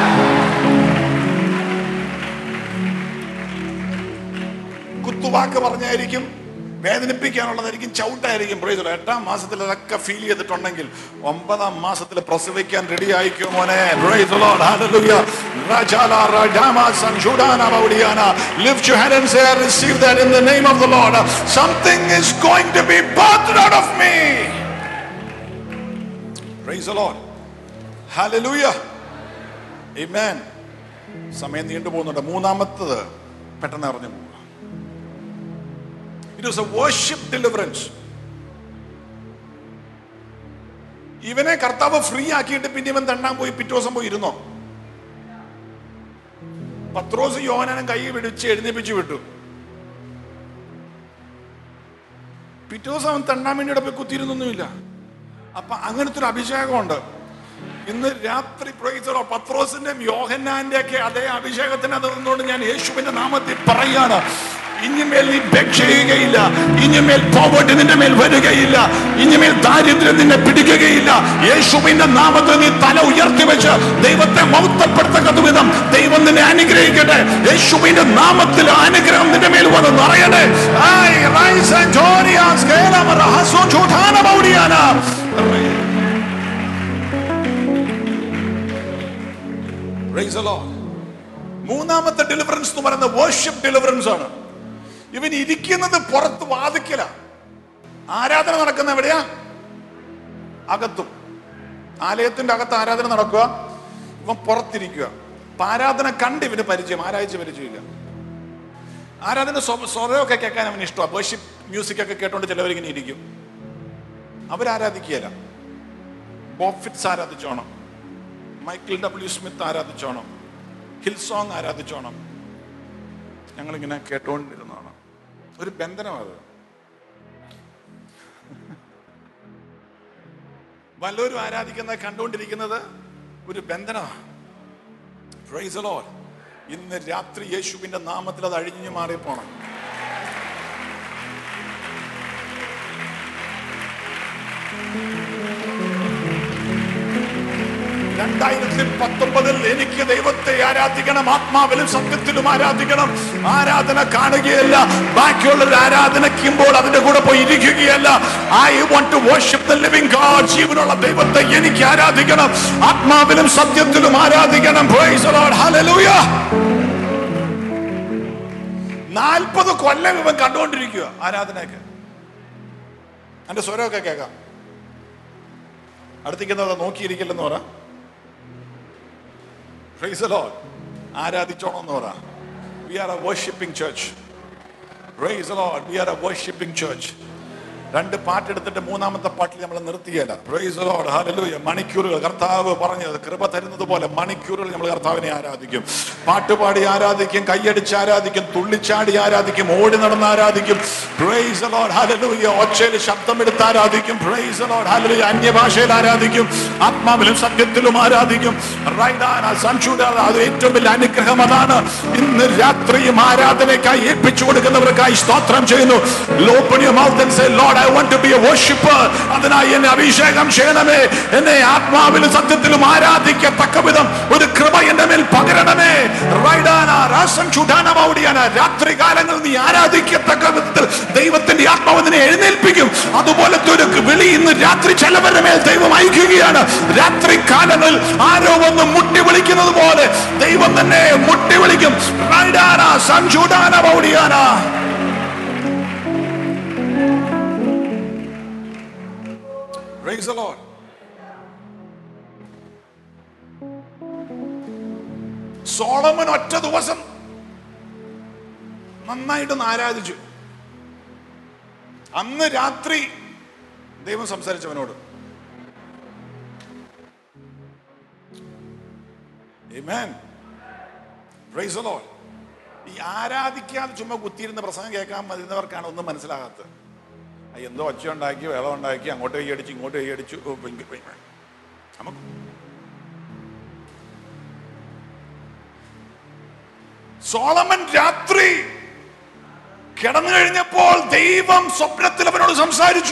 കുത്തുവാക്ക് പറഞ്ഞായിരിക്കും വേദനിപ്പിക്കാനുള്ളതായിരിക്കും ചവിട്ടായിരിക്കും പ്രൈസ് ദി ലോർഡ്. എട്ടാം മാസത്തിൽ അതൊക്കെ ഫീൽ ചെയ്തിട്ടുണ്ടെങ്കിൽ ഒമ്പതാം മാസത്തിൽ പ്രസവിക്കാൻ റെഡി ആയിക്കോ മോനെ Praise the Lord. Hallelujah. Rajala Rajama Sanjudana Baudiana. Lift your hand and say, I receive that in the name of the Lord. Something is going to be birthed out of me. Praise the Lord. Hallelujah. Amen. സമയം നീണ്ടു പോകുന്നുണ്ട് മൂന്നാമത്തത് പെട്ടെന്ന് അറിഞ്ഞു പോകുക it was a worship deliverance ഇവനെ കർത്താവ് ഫ്രീ ആക്കിയിട്ട് പിന്നെ ഇവൻ തണ്ടാൻ പോയി പിറ്റേ ദിവസം പോയി ഇരുന്നോ പത്രോസ് യോഹനാനും കൈ പിടിച്ച് എഴുന്നേപ്പിച്ചു വിട്ടു പിറ്റേ ദിവസം അവൻ തണ്ടാൻ വേണ്ടി ഇവിടെ പോയി കുത്തിയിരുന്നൊന്നുമില്ല അപ്പൊ അങ്ങനത്തെ ഒരു അഭിഷേകമുണ്ട് ഇന്ന് രാത്രി പ്രയോഗിച്ചോ പത്രോസിന്റെയും യോഹന്നാന്റെ ഒക്കെ അതേ അഭിഷേകത്തിന് അത് നിന്നുകൊണ്ട് ഞാൻ യേശുവിന്റെ നാമത്തിൽ പറയാണ് ഇനിമേൽ നീ ബെഗ് ചെയ്യുകയില്ല ഇനിമേൽ പോവർട്ടി നിന്റെ മേൽ വരികയില്ല ഇനിമേൽ ദാരിദ്ര്യം നിന്നെ പിടിക്കുകയില്ല യേശുവിന്റെ നാമത്തിൽ നീ തല ഉയർത്തി വെച്ച് ദൈവത്തെ മൗത്തപ്പെടുത്തക്ക വിധം ദൈവം നിന്നെ അനുഗ്രഹിക്കട്ടെ യേശുവിന്റെ നാമത്തിൽ ആ അനുഗ്രഹം നിന്റെ മേൽ വന്ന് നിറയട്ടെ ഐ റൈസ് ആൻഡ് ജോറിയാസ് കേലമ റഹസോ ചൂഠാന ബൗഡിയാന Praise the Lord. മൂന്നാമത്തെ ഡെലിവറൻസ് എന്ന് പറയുന്നത് വേർഷിപ്പ് ഡെലിവറൻസ് ആണ് ഇവൻ ഇരിക്കുന്നത് പുറത്ത് വാതിക്കല ആരാധന നടക്കുന്ന എവിടെയാ അകത്തും ആലയത്തിന്റെ അകത്ത് ആരാധന നടക്കുക ഇവൻ പുറത്തിരിക്കുക അപ്പൊ ആരാധന കണ്ട് ഇവന് പരിചയം ആരാഴ്ച പരിചയമില്ല ആരാധന സ്വ- സ്വരമൊക്കെ കേൾക്കാൻ അവന് ഇഷ്ടമാണ് വേർഷിപ്പ് മ്യൂസിക് ഒക്കെ കേട്ടോണ്ട് ചിലവരിങ്ങനെ ഇരിക്കും അവരാരാധിക്കുകയല്ല ബോബ് ഫിറ്റ്സ് ആരാധിച്ചോണം മൈക്കിൾ ഡബ്ല്യു സ്മിത്ത് ആരാധിച്ചോണം ഹിൽ സോങ് ആരാധിച്ചോണം ഞങ്ങളിങ്ങനെ കേട്ടോണ്ടിരുന്നതാണ് ഒരു ബന്ധനമാണ് വല്ലവരും ആരാധിക്കുന്നത് കണ്ടുകൊണ്ടിരിക്കുന്നത് ഒരു ബന്ധനമാണ് Praise the Lord. ഇന്ന് രാത്രി യേശുവിന്റെ നാമത്തിൽ അത് അഴിഞ്ഞു മാറിപ്പോണം രണ്ടായിരത്തി പത്തൊമ്പതിൽ എനിക്ക് ദൈവത്തെ ആരാധിക്കണം ആത്മാവിലും സത്യത്തിലും ആരാധിക്കണം ആരാധന കാണുകയല്ല ബാക്കിയുള്ളവർ ആരാധനയ്ക്കുമ്പോൾ അതിന്റെ കൂടെ പോയി ഇരിക്കുകയല്ല I want to worship the living God ജീവനുള്ള ദൈവത്തെ എനിക്ക് ആരാധിക്കണം ആത്മാവിലും സത്യത്തിലും ആരാധിക്കണം Praise the Lord. Hallelujah. നാൽപ്പത് കൊല്ലം ഇവൻ കണ്ടുകൊണ്ടിരിക്കുക ആരാധനയൊക്കെ എന്റെ സ്വരമൊക്കെ കേൾക്കാം അടുത്തേക്കുന്നത് നോക്കിയിരിക്കില്ലെന്ന് പറ Praise the Lord. ആരാധിച്ചോണം എന്ന് പറ we are a worshipping church Praise the Lord. We are a worshiping church. രണ്ട് പാട്ടെടുത്തിട്ട് മൂന്നാമത്തെ പാട്ടിൽ നമ്മൾ നിർത്തിയല്ല പ്രൈസ് ലോഡ് ഹല്ലേലൂയ മണിക്കൂറുകൾ കർത്താവ് പറഞ്ഞത് കൃപ തരുന്നത് പോലെ മണിക്കൂറുകൾ നമ്മൾ കർത്താവിനെ ആരാധിക്കും പാട്ടുപാടി ആരാധിക്കും കൈയടിച്ച് ആരാധിക്കും തുള്ളിച്ചാടി ആരാധിക്കും ഓടി നടന്ന് ആരാധിക്കും പ്രൈസ് ലോഡ് ഹല്ലേലൂയ ഒച്ചയിൽ ശബ്ദമെടുത്ത് ആരാധിക്കും പ്രൈസ് ലോഡ് ഹല്ലേലൂയ അന്യഭാഷയിൽ ആരാധിക്കും ആത്മാവിലും സത്യത്തിലും ആരാധിക്കും റൈഡാന സംശുദ്ധ അത് ഏറ്റവും വലിയ അനുഗ്രഹം അതാണ് ഇന്ന് രാത്രിയും ആരാധനയ്ക്കായി ഏൽപ്പിച്ചു കൊടുക്കുന്നവർക്കായി സ്തോത്രം ചെയ്യുന്നു Open your mouth and say, Lord, I want to be a worshipper. അതിനായി എന്നെ അഭിഷേകം ചെയ്യണമേ എന്നെ ആത്മാവിലും സത്യത്തിലും ആരാധിക്കത്തക്ക വിധം ഒരു കൃപ എന്റെ മേൽ പകരണമേ റൈഡാന രാസം ചുടാന മൗടിയാന രാത്രി കാലങ്ങളിൽ നീ ആരാധിക്കത്തക്ക വിധത്തിൽ ദൈവത്തിന്റെ ആത്മാവ് നിന്നെ എഴുന്നേൽപ്പിക്കും അതുപോലത്തെ ഒരു വിളി ഇന്ന് രാത്രി ചിലവരുടെ മേൽ ദൈവം അയക്കുകയാണ് രാത്രി കാലങ്ങളിൽ ആരോ വന്ന് മുട്ടി വിളിക്കുന്നത് പോലെ ദൈവം തന്നെ മുട്ടി വിളിക്കും റൈഡാന സംചൂടാന മൗടിയാന Praise the Lord. സോളമൻ ഒറ്റ ദിവസം നന്നായിട്ടൊന്ന് ആരാധിച്ചു അന്ന് രാത്രി ദൈവം സംസാരിച്ചവനോട് Amen. Praise the Lord. ഈ ആരാധിക്കാതെ ചുമ്മാ കുത്തിയിരുന്ന പ്രസംഗം കേൾക്കാൻ മതിന്നവർക്കാണ് ഒന്നും മനസ്സിലാകാത്തത് ആ എന്തോ ഒച്ച ഉണ്ടാക്കി വെള്ളം ഉണ്ടാക്കി അങ്ങോട്ട് കൈയടിച്ചു ഇങ്ങോട്ട് കൈയടിച്ചു ഓ, പിങ്ക് പിങ്ക്. നമുക്ക് സോളമൻ രാത്രി കിടന്നു കഴിഞ്ഞപ്പോൾ ദൈവം സ്വപ്നത്തിൽ അവനോട് സംസാരിച്ചു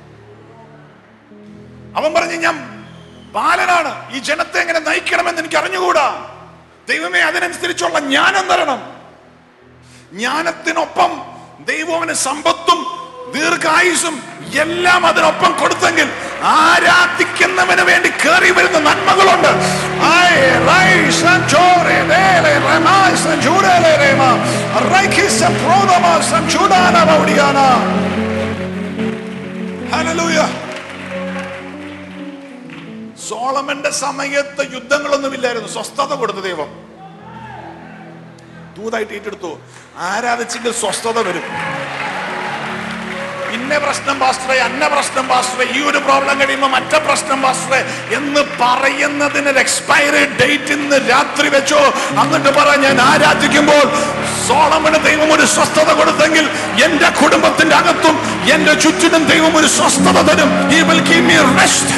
അവൻ പറഞ്ഞു ഞാൻ ബാലനാണ് ഈ ജനത്തെ എങ്ങനെ നയിക്കണമെന്ന് എനിക്ക് അറിഞ്ഞുകൂടാ ദൈവമേ അതിനനുസരിച്ചുള്ള ജ്ഞാനം തരണം ജ്ഞാനത്തിനൊപ്പം ദൈവം അവന് സമ്പത്തും ദീർഘായുസും എല്ലാം അതിനൊപ്പം കൊടുത്തെങ്കിൽ ആരാധിക്കുന്നവന് വേണ്ടി കയറി വരുന്ന നന്മകളുണ്ട് ആയ് റൈസ് ആൻഡ് ചോരെ ലേലെ റമായ്സ് ആൻഡ് ചൂടേലെ രേമ റൈഖിസ് ആൻഡ് പ്രോദമാസ് ആൻഡ് ചൂടാന മൗഡിയാന ഹല്ലേലൂയ സോളമന്റെ സമയത്ത് യുദ്ധങ്ങളൊന്നുമില്ലായിരുന്നു സ്വസ്ഥത കൊടുത്തു ദൈവം ദൂതായിട്ട് ഏറ്റെടുത്തു ആരാധിച്ചെങ്കിൽ സ്വസ്ഥത വരും ഇന്ന പ്രശ്നം പാസ്റ്ററെ അന്ന പ്രശ്നം പാസ്റ്ററെ ഈ ഒരു പ്രോബ്ലം കഴിയുമ്പോൾ മറ്റേ പ്രശ്നം പാസ്റ്ററെ എന്ന് പറയുന്നതിന് എക്സ്പയറി ഡേറ്റ് ഇന്ന് രാത്രി വെച്ചോ എന്നിട്ട് പറ ഞാൻ ആരാധിക്കുമ്പോൾ സോളമന് ദൈവം ഒരു സ്വസ്ഥത കൊടുത്തെങ്കിൽ എന്റെ കുടുംബത്തിന്റെ അകത്തും എന്റെ ചുറ്റിനും ദൈവം ഒരു സ്വസ്ഥത തരും He will give me rest.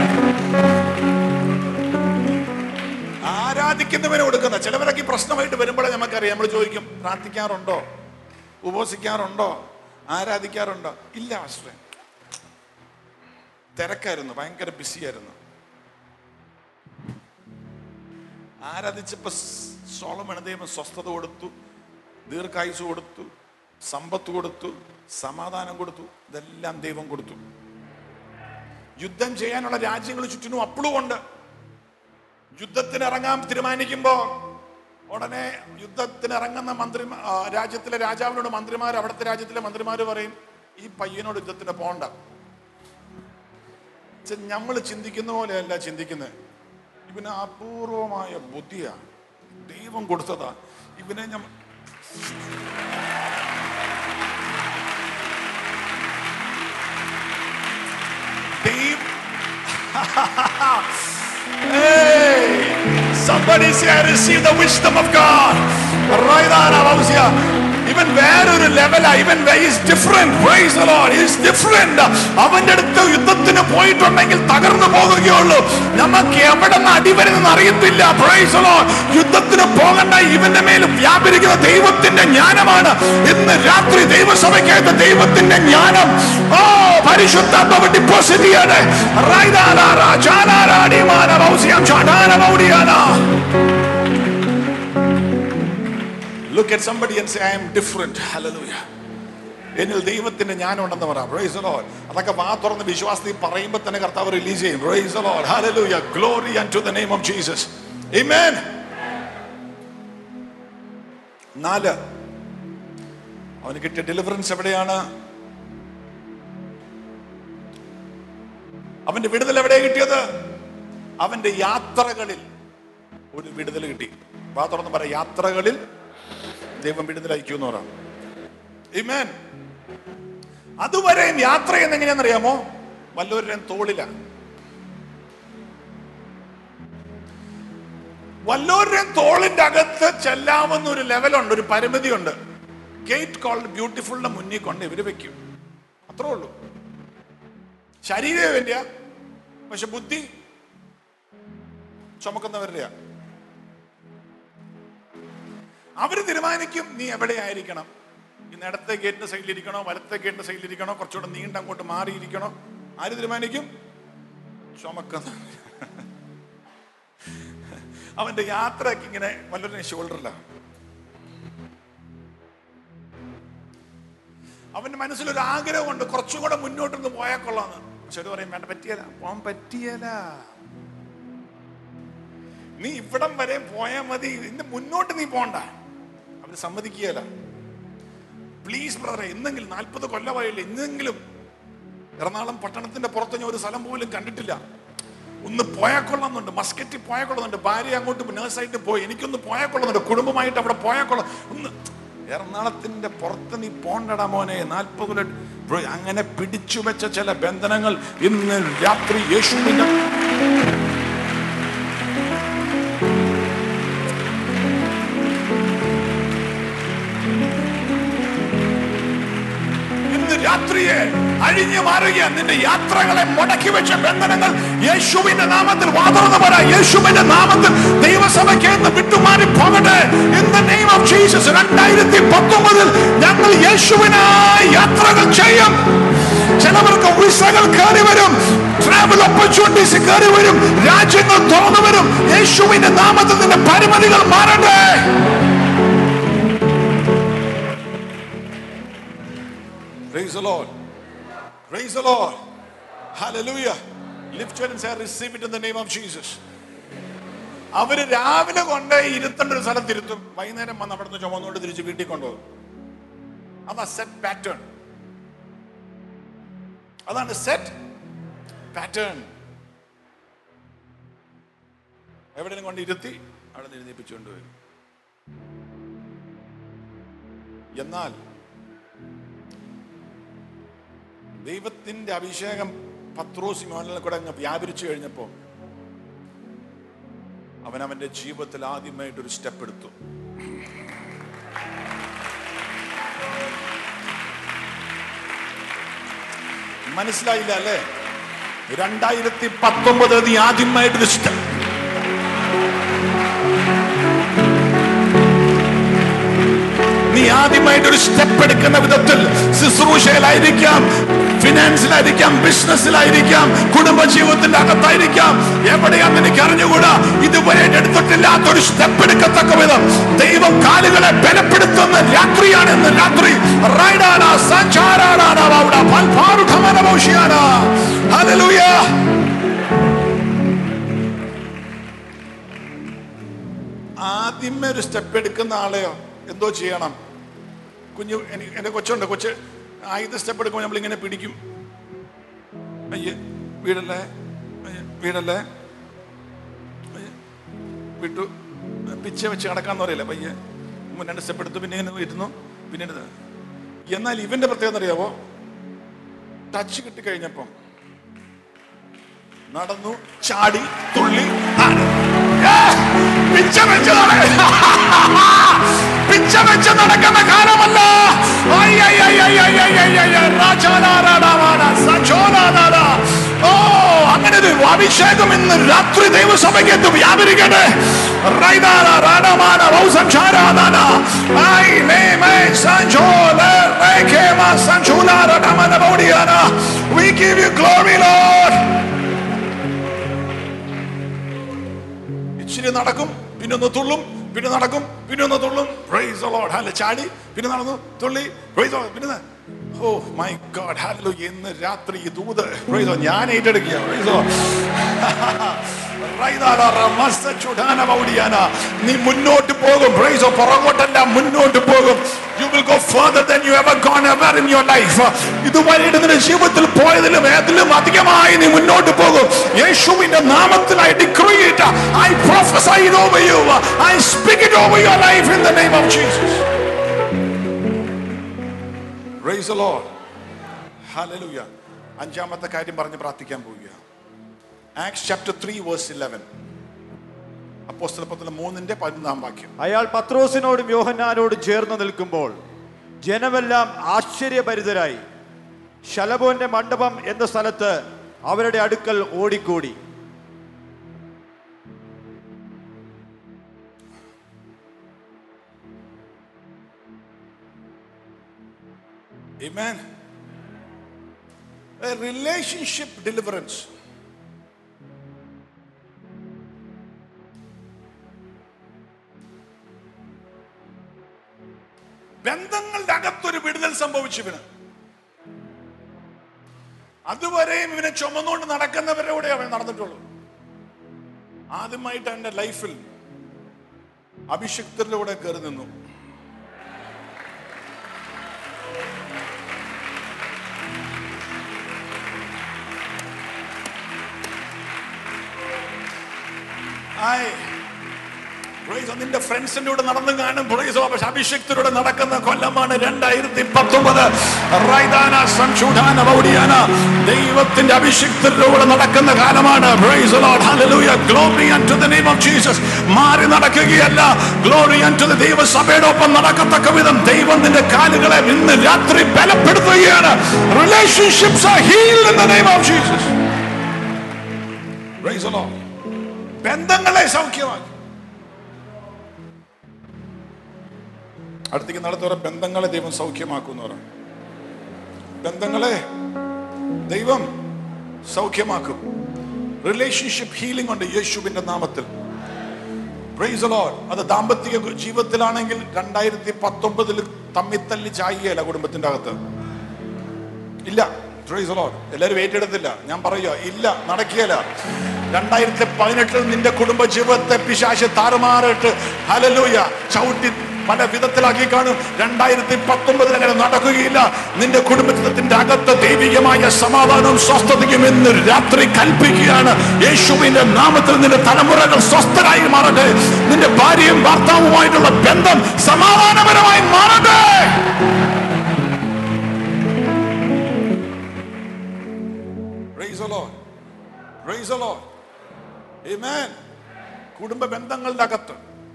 ആരാധിക്കുന്നവന് കൊടുക്കുന്ന ചിലവരൊക്കെ ഈ പ്രശ്നമായിട്ട് വരുമ്പോഴേ നമുക്കറിയാം നമ്മൾ ചോദിക്കും പ്രാർത്ഥിക്കാറുണ്ടോ ഉപവസിക്കാറുണ്ടോ ആരാധിക്കാറുണ്ടോ ഇല്ല മാസ്റ്ററെ തിരക്കായിരുന്നു ഭയങ്കര ബിസിയായിരുന്നു ആരാധിച്ചപ്പോ സോളമൻ ദൈവം സ്വസ്ഥത കൊടുത്തു ദീർഘായുസ് കൊടുത്തു സമ്പത്ത് കൊടുത്തു സമാധാനം കൊടുത്തു ഇതെല്ലാം ദൈവം കൊടുത്തു യുദ്ധം ചെയ്യാനുള്ള രാജ്യങ്ങൾ ചുറ്റിനും അപ്പോഴും ഉണ്ട് യുദ്ധത്തിന് ഇറങ്ങാൻ തീരുമാനിക്കുമ്പോ ഉടനെ യുദ്ധത്തിന് ഇറങ്ങുന്ന മന്ത്രി ആ, രാജ്യത്തിലെ രാജാവിനോട് മന്ത്രിമാർ അവിടുത്തെ രാജ്യത്തിലെ മന്ത്രിമാർ പറയും ഈ പയ്യനോട് യുദ്ധത്തിന് പോണ്ട നമ്മൾ ചിന്തിക്കുന്ന പോലെയല്ല ചിന്തിക്കുന്നത് ഇവന് അപൂർവമായ ബുദ്ധിയാ ദൈവം കൊടുത്തതാ ഇവനെ ഞമ്മ ദൈവം ഏയ്! Somebody say, I receive the wisdom of God. റൈതാനാ വൗസ്യ. ഇവൻ വേറൊരു ലെവലാ ഇവൻ is different praise the lord is different അവന്റെ അടുത്ത് യുദ്ധത്തിന് പോയിട്ടുണ്ടെങ്കിൽ തകർന്നു പോകുകയുള്ളൂ നമുക്ക് എവിടെ നിന്ന് അടി വരുന്നെന്ന് അറിയത്തില്ല പ്രൈസ് ദി ലോർഡ് യുദ്ധത്തിന് പോകണ്ട ഇവന്റെ മേൽ വ്യാപരിക്കുന്ന ദൈവത്തിന്റെ ജ്ഞാനമാണ് ഇന്ന് രാത്രി ദൈവസഭയ്ക്കകത്ത് ദൈവത്തിന്റെ ജ്ഞാനം ഓ പരിശുദ്ധാത്മാവ് ഡിപ്പോസിറ്റ് ചെയ്യാണ് റൈദാലാ ചാനാരാടി മാനവൗസ്യം ചാടാനമൗടിയാനാ Look at somebody and say, I am different. Hallelujah. എന്നിൽ ദൈവത്തിന്റെ ജ്ഞാനം ഉണ്ടെന്ന് പറയാം പ്രൈസ് ലോഡ് അതൊക്കെ വാ തുറന്ന് വിശ്വാസത്തിൽ പറയുമ്പോൾ തന്നെ കർത്താവ് റിലീസ് ചെയ്യും praise lord hallelujah glory and to the name of Jesus amen നാല് അവന് കിട്ടിയ ഡെലിവറൻസ് എവിടെയാണ് അവന്റെ വിടുതൽ എവിടെ കിട്ടിയത് അവന്റെ യാത്രകളിൽ ഒരു വിടുതൽ കിട്ടി വാ തുറന്ന് പറ യാത്രകളിൽ ദൈവം വിടുതൽ അയക്കും എന്ന് പറയാം Amen. അതുവരെയും യാത്ര എന്നെങ്ങനെയാണെന്നറിയാമോ വല്ലവരുടെയും തോളില വല്ലവരുടെയും തോളിന്റെ അകത്ത് ചെല്ലാവുന്ന ഒരു ലെവലുണ്ട് ഒരു പരിമിതിയുണ്ട് ഗേറ്റ് കോൾഡ് ബ്യൂട്ടിഫുളിന്റെ മുന്നിൽ കൊണ്ട് ഇവര് വെക്കും അത്രേ ഉള്ളൂ ശരീരം വേണ്ടിയ പക്ഷെ ബുദ്ധി ചുമക്കുന്നവരുടെയാ അവര് തീരുമാനിക്കും നീ എവിടെയായിരിക്കണം ഇന്ന് ഇടത്തെ ഗേറ്റിന്റെ സൈഡിലിരിക്കണോ വലത്തെ ഗേറ്റിന്റെ സൈഡിലിരിക്കണോ കുറച്ചുകൂടെ നീണ്ട അങ്ങോട്ട് മാറിയിരിക്കണോ ആര് തീരുമാനിക്കും ചുമക്കുന്ന അവന്റെ യാത്രയൊക്കെ ഇങ്ങനെ വല്ലവരുടെ ഷോൾഡറിലാണ് അവന്റെ മനസ്സിലൊരു ആഗ്രഹമുണ്ട് കുറച്ചും കൂടെ മുന്നോട്ടൊന്ന് പോയാൽ കൊള്ളാന്ന് പക്ഷെ ഒരു പറയും വേണ്ട പറ്റിയല്ല പോകാൻ പറ്റിയല്ല നീ ഇവിടം വരെ പോയാൽ മതി ഇന്ന് മുന്നോട്ട് നീ പോണ്ട അവര് സമ്മതിക്കുകയല്ല പ്ലീസ് ബ്രദറെ എന്നെങ്കിലും നാൽപ്പത് കൊല്ലമായില്ല ഇന്നെങ്കിലും എറണാകുളം പട്ടണത്തിന്റെ പുറത്ത് ഞാൻ ഒരു സ്ഥലം പോലും കണ്ടിട്ടില്ല ഒന്ന് പോയാൽ കൊള്ളുന്നുണ്ട് മസ്കറ്റിൽ പോയാൽ കൊള്ളുന്നുണ്ട് ഭാര്യ അങ്ങോട്ട് നേഴ്സായിട്ട് പോയി എനിക്കൊന്ന് പോയാൽ കൊള്ളുന്നുണ്ട് കുടുംബമായിട്ട് അവിടെ പോയാൽ കൊള്ളാം ഒന്ന് എറണാകുളത്തിന്റെ പുറത്ത് നീ പോണ്ടടാ മോനെ നാൽപ്പത് കൊല്ലം ബ്രോ, അങ്ങനെ പിടിച്ചു വെച്ച ചില ബന്ധനങ്ങൾ ഇന്ന് രാത്രി യേശുവിന്റെ ഇന്ന് രാത്രിയെ അഴിഞ്ഞു മാറുക നിന്റെ യാത്രകളെ മുടക്കി വെച്ച ബന്ധനങ്ങൾ യേശുവിന്റെ നാമത്തിൽ വാതർന്ന് പറ യേശുവിന്റെ നാമത്തിൽ ദൈവസഭയ്ക്ക് എന്ന് വിട്ടുമാറി പോകട്ടെ in the name of Jesus രണ്ടായിരത്തി പത്തൊമ്പതിൽ ഞങ്ങൾ യേശുവിനായി യാത്രകൾ ചെയ്യും ചിലവർക്ക് വിസകൾ കയറി വരും ട്രാവൽ ഓപ്പർച്യൂണിറ്റീസ് കയറി വരും രാജ്യങ്ങൾ തുറന്നു വരും യേശുവിന്റെ നാമത്തിൽ നിന്റെ പരിമിതികൾ മാറട്ടെ Praise the Lord. Praise the Lord. Hallelujah. Lift your hands and receive it in the name of Jesus. അവര് രാവിലെ കൊണ്ട് ഇരുത്തേണ്ട ഒരു സ്ഥലത്ത് ഇരുത്തും വൈകുന്നേരം വന്ന് അവിടുന്ന് ചുമന്നുകൊണ്ട് തിരിച്ച് വീട്ടിൽ കൊണ്ടുപോകും അതാ സെറ്റ് പാറ്റേൺ അതാണ് സെറ്റ് പാറ്റേൺ എവിടെയും കൊണ്ട് ഇരുത്തി അവിടെ നിന്ന് എഴുന്നേപ്പിച്ചുകൊണ്ടുപോയി എന്നാൽ ദൈവത്തിന്റെ അഭിഷേകം പത്രോസ് മോഹനിൽ കൂടെ അങ്ങ് വ്യാപരിച്ചു കഴിഞ്ഞപ്പോ അവൻ അവന്റെ ജീവിതത്തിൽ ആദ്യമായിട്ട് ഒരു സ്റ്റെപ്പ് എടുത്തു മനസ്സിലായില്ല അല്ലേ രണ്ടായിരത്തി പത്തൊമ്പത് നീ ആദ്യമായിട്ടൊരു സ്റ്റെപ്പ് നീ ആദ്യമായിട്ട് ഒരു സ്റ്റെപ്പ് എടുക്കുന്ന വിധത്തിൽ ശുശ്രൂഷയിലായിരിക്കാം ഫിനാൻസിലായിരിക്കാം ബിസിനസ്സിലായിരിക്കാം കുടുംബജീവിതത്തിന്റെ അകത്തായിരിക്കാം എവിടെയാന്ന് എനിക്ക് അറിഞ്ഞുകൂടാ ഇതുവരെ എടുത്തിട്ടില്ലാത്ത ഒരു സ്റ്റെപ്പ് എടുക്കത്തക്ക വിധം ദൈവം കാലുകളെ ബലപ്പെടുത്തുന്ന രാത്രിയാണ് ഇന്ന് രാത്രി റൈഡാനാ സഞ്ചാരാനാ അവിടെ പൽപാറുഠമനമോഷിയാനാ ഹല്ലേലൂയ ആദ്യമേ ഒരു സ്റ്റെപ്പ് എടുക്കുന്ന ആളെയോ എന്തോ ചെയ്യണം കുഞ്ഞു എനിക്ക് എൻ്റെ കൊച്ചുണ്ട് കൊച്ച് ആദ്യത്തെ സ്റ്റെപ്പ് എടുക്കുമ്പോൾ നമ്മൾ ഇങ്ങനെ പിടിക്കും അയ്യേ വീടല്ലേ അയ്യേ, വീടല്ലേ അയ്യേ, വിട്ടു പിച്ച വെച്ച് കിടക്കാന്ന് പറയില്ല പയ്യെ മുൻ രണ്ട് സ്റ്റെപ്പ് എടുത്തു പിന്നെ ഇങ്ങനെ ഇരുന്നു പിന്നെ ഇത്. എന്നാൽ ഇവന്റെ പ്രത്യേകത അറിയാവോ ടച്ച് കിട്ടിക്കഴിഞ്ഞപ്പം നടന്നു ചാടി തുള്ളി ആടി. ഏ! പിച്ച വെച്ച് നട- പിച്ച വെച്ച് നടക്കുന്ന കാലമല്ല ഐ, ഐ, ഐ, ഐ, ഐ, ഐ, ഐ, ഐ, ഐ, രാജാലാരാടാവാന, സജോലാനാടാ. ഓ അങ്ങനെ ഒരു അഭിഷേകം ഇന്ന് രാത്രി ദൈവസഭയ്ക്ക് വ്യാപരിക്കട്ടെ റൈദാന, റാഡമാന, വൗസംശാരാധാന. ഐ, ലേമേ, സഞ്ജോല, റേഖേമ, സഞ്ജൂലാര, ഡമന, ബൗഡിയാന. We give you glory, Lord. ഇച്ചിരി നടക്കും പിന്നെ ഒന്ന് തുള്ളും പിന്നെ നടക്കും പിന്നെ ഒന്ന് തുള്ളും പ്രൈസ് the Lord. ഹല്ലെ ചാടി പിന്നെ നടന്നു തുള്ളി പ്രൈസ് the Lord. പിന്നെ ഓ മൈ ഗോഡ് ഹലോ ഇന്ന് രാത്രി ഈ ദൂത് പ്രൈസ് the Lord. ഞാൻ ഏറ്റെടുക്കുക പ്രൈസ് the Lord. റൈദാല റമസ ചുടാന വൗഡിയാന. നീ മുന്നോട്ട് പോകും പ്രൈസ് the Lord. പുറകോട്ടല്ല മുന്നോട്ട് പോകും you will go further than you ever gone ever in your life ഇതുവരെ നിന്റെ ജീവിതത്തിൽ പോയതിലും ഏതിലും അധികമായി നീ മുന്നോട്ട് പോകും യേശുവിന്റെ നാമത്തിൽ I decree it I prophesy it over you I speak it over your life in the name of Jesus praise the lord hallelujah അഞ്ചാമത്തെ കാര്യം പറഞ്ഞ് പ്രാർത്ഥിക്കാൻ പോവുക ആക്സ് ചാപ്റ്റർ 3 വേഴ്സ് 11 അപ്പോസ്തലപത്രം മൂന്നിന്റെ പതിനൊന്നാം വാക്യം അയാൾ പത്രോസിനോടും യോഹന്നാനോടും ചേർന്ന് നിൽക്കുമ്പോൾ ജനമെല്ലാം ആശ്ചര്യഭരിതരായി ശലഭോന്റെ മണ്ഡപം എന്ന സ്ഥലത്ത് അവരുടെ അടുക്കൽ ഓടിക്കൂടി Amen. A relationship deliverance. ബന്ധങ്ങളുടെ അകത്തൊരു വിടുതൽ സംഭവിച്ചു ഇവന് അതുവരെയും ഇവനെ ചുമന്നുകൊണ്ട് നടക്കുന്നവരോടെ അവൻ നടന്നിട്ടുള്ളൂ ആദ്യമായിട്ട് അവന്റെ ലൈഫിൽ അഭിഷിക്തരിലൂടെ കയറി നിന്നു ആയ് Praise God. നിന്റെ ഫ്രണ്ട്സിന്റെ കൂടെ നടന്നു കാണും Praise God. പക്ഷെ അഭിഷേക്തരുടെ നടക്കുന്ന കൊല്ലമാണ് രണ്ടായിരത്തി പത്തൊമ്പത് റൈദാന സംശുധാന വൗഡിയാന ദൈവത്തിന്റെ അഭിഷിക്തരുടെ കൂടെ നടക്കുന്ന കാലമാണ് Praise the Lord. Hallelujah. Glory unto the name of Jesus. മാറി നടക്കുകയല്ല ഗ്ലോറി unto the ദൈവസഭയുടെ ഒപ്പം നടക്കത്തക്ക വിധം ദൈവം നിന്റെ കാലുകളെ ഇന്ന് രാത്രി ബലപ്പെടുത്തുകയാണ് relationships are healed in the name of Jesus. Praise the Lord. ബന്ധങ്ങളെ സൗഖ്യമാക്കി അടുത്തേക്ക് നടത്തുന്ന ബന്ധങ്ങളെ ദൈവം സൗഖ്യമാക്കുന്നു പറ ബന്ധങ്ങളെ ദൈവം സൗഖ്യമാക്കും റിലേഷൻഷിപ്പ് ഹീലിംഗ് ഉണ്ട് യേശുവിന്റെ നാമത്തിൽ Praise the Lord. അത് ദാമ്പത്തിക ജീവിതത്തിലാണെങ്കിൽ രണ്ടായിരത്തി പത്തൊമ്പതിൽ തമ്മിത്തല്ലി ചായയല്ല കുടുംബത്തിന്റെ അകത്ത് ഇല്ല Praise the Lord. എല്ലാവരും ഏറ്റെടുത്തില്ല ഞാൻ പറയുക ഇല്ല നടക്കുകയില്ല രണ്ടായിരത്തി പതിനെട്ടിൽ നിന്റെ കുടുംബ ജീവിതത്തെ പിശാശ് താറുമാറിട്ട് ഹലലൂയ ചവിട്ടി പല വിധത്തിലാക്കി കാണും രണ്ടായിരത്തി പത്തൊമ്പതിൽ അങ്ങനെ നടക്കുകയില്ല നിന്റെ കുടുംബത്തിന്റെ അകത്ത് ദൈവികമായ സമാധാനവും സ്വസ്ഥതയും ഇന്ന് രാത്രി കൽപ്പിക്കുകയാണ് യേശുവിന്റെ നാമത്തിൽ നിന്റെ തലമുറകൾ സ്വസ്ഥരായി മാറട്ടെ നിന്റെ ഭാര്യയും ഭർത്താവുമായിട്ടുള്ള ബന്ധം സമാധാനപരമായി മാറട്ടെ Praise the Lord. Praise the Lord. Amen. കുടുംബ ബന്ധങ്ങളുടെ അകത്ത്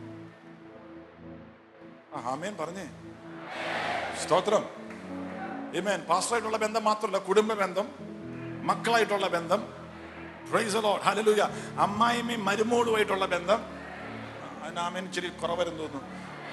ആ, ആമേൻ പറഞ്ഞേ സ്തോത്രം Amen. പാസ്റ്ററായിട്ടുള്ള ബന്ധം മാത്രമല്ല കുടുംബ ബന്ധം മക്കളായിട്ടുള്ള ബന്ധം പ്രൈസ് the Lord. ഹല്ലേലൂയ അമ്മായിമ്മയും മരുമോളുമായിട്ടുള്ള ബന്ധം അതിന് ആമേൻ ഇച്ചിരി കുറവരെന്ന് തോന്നുന്നു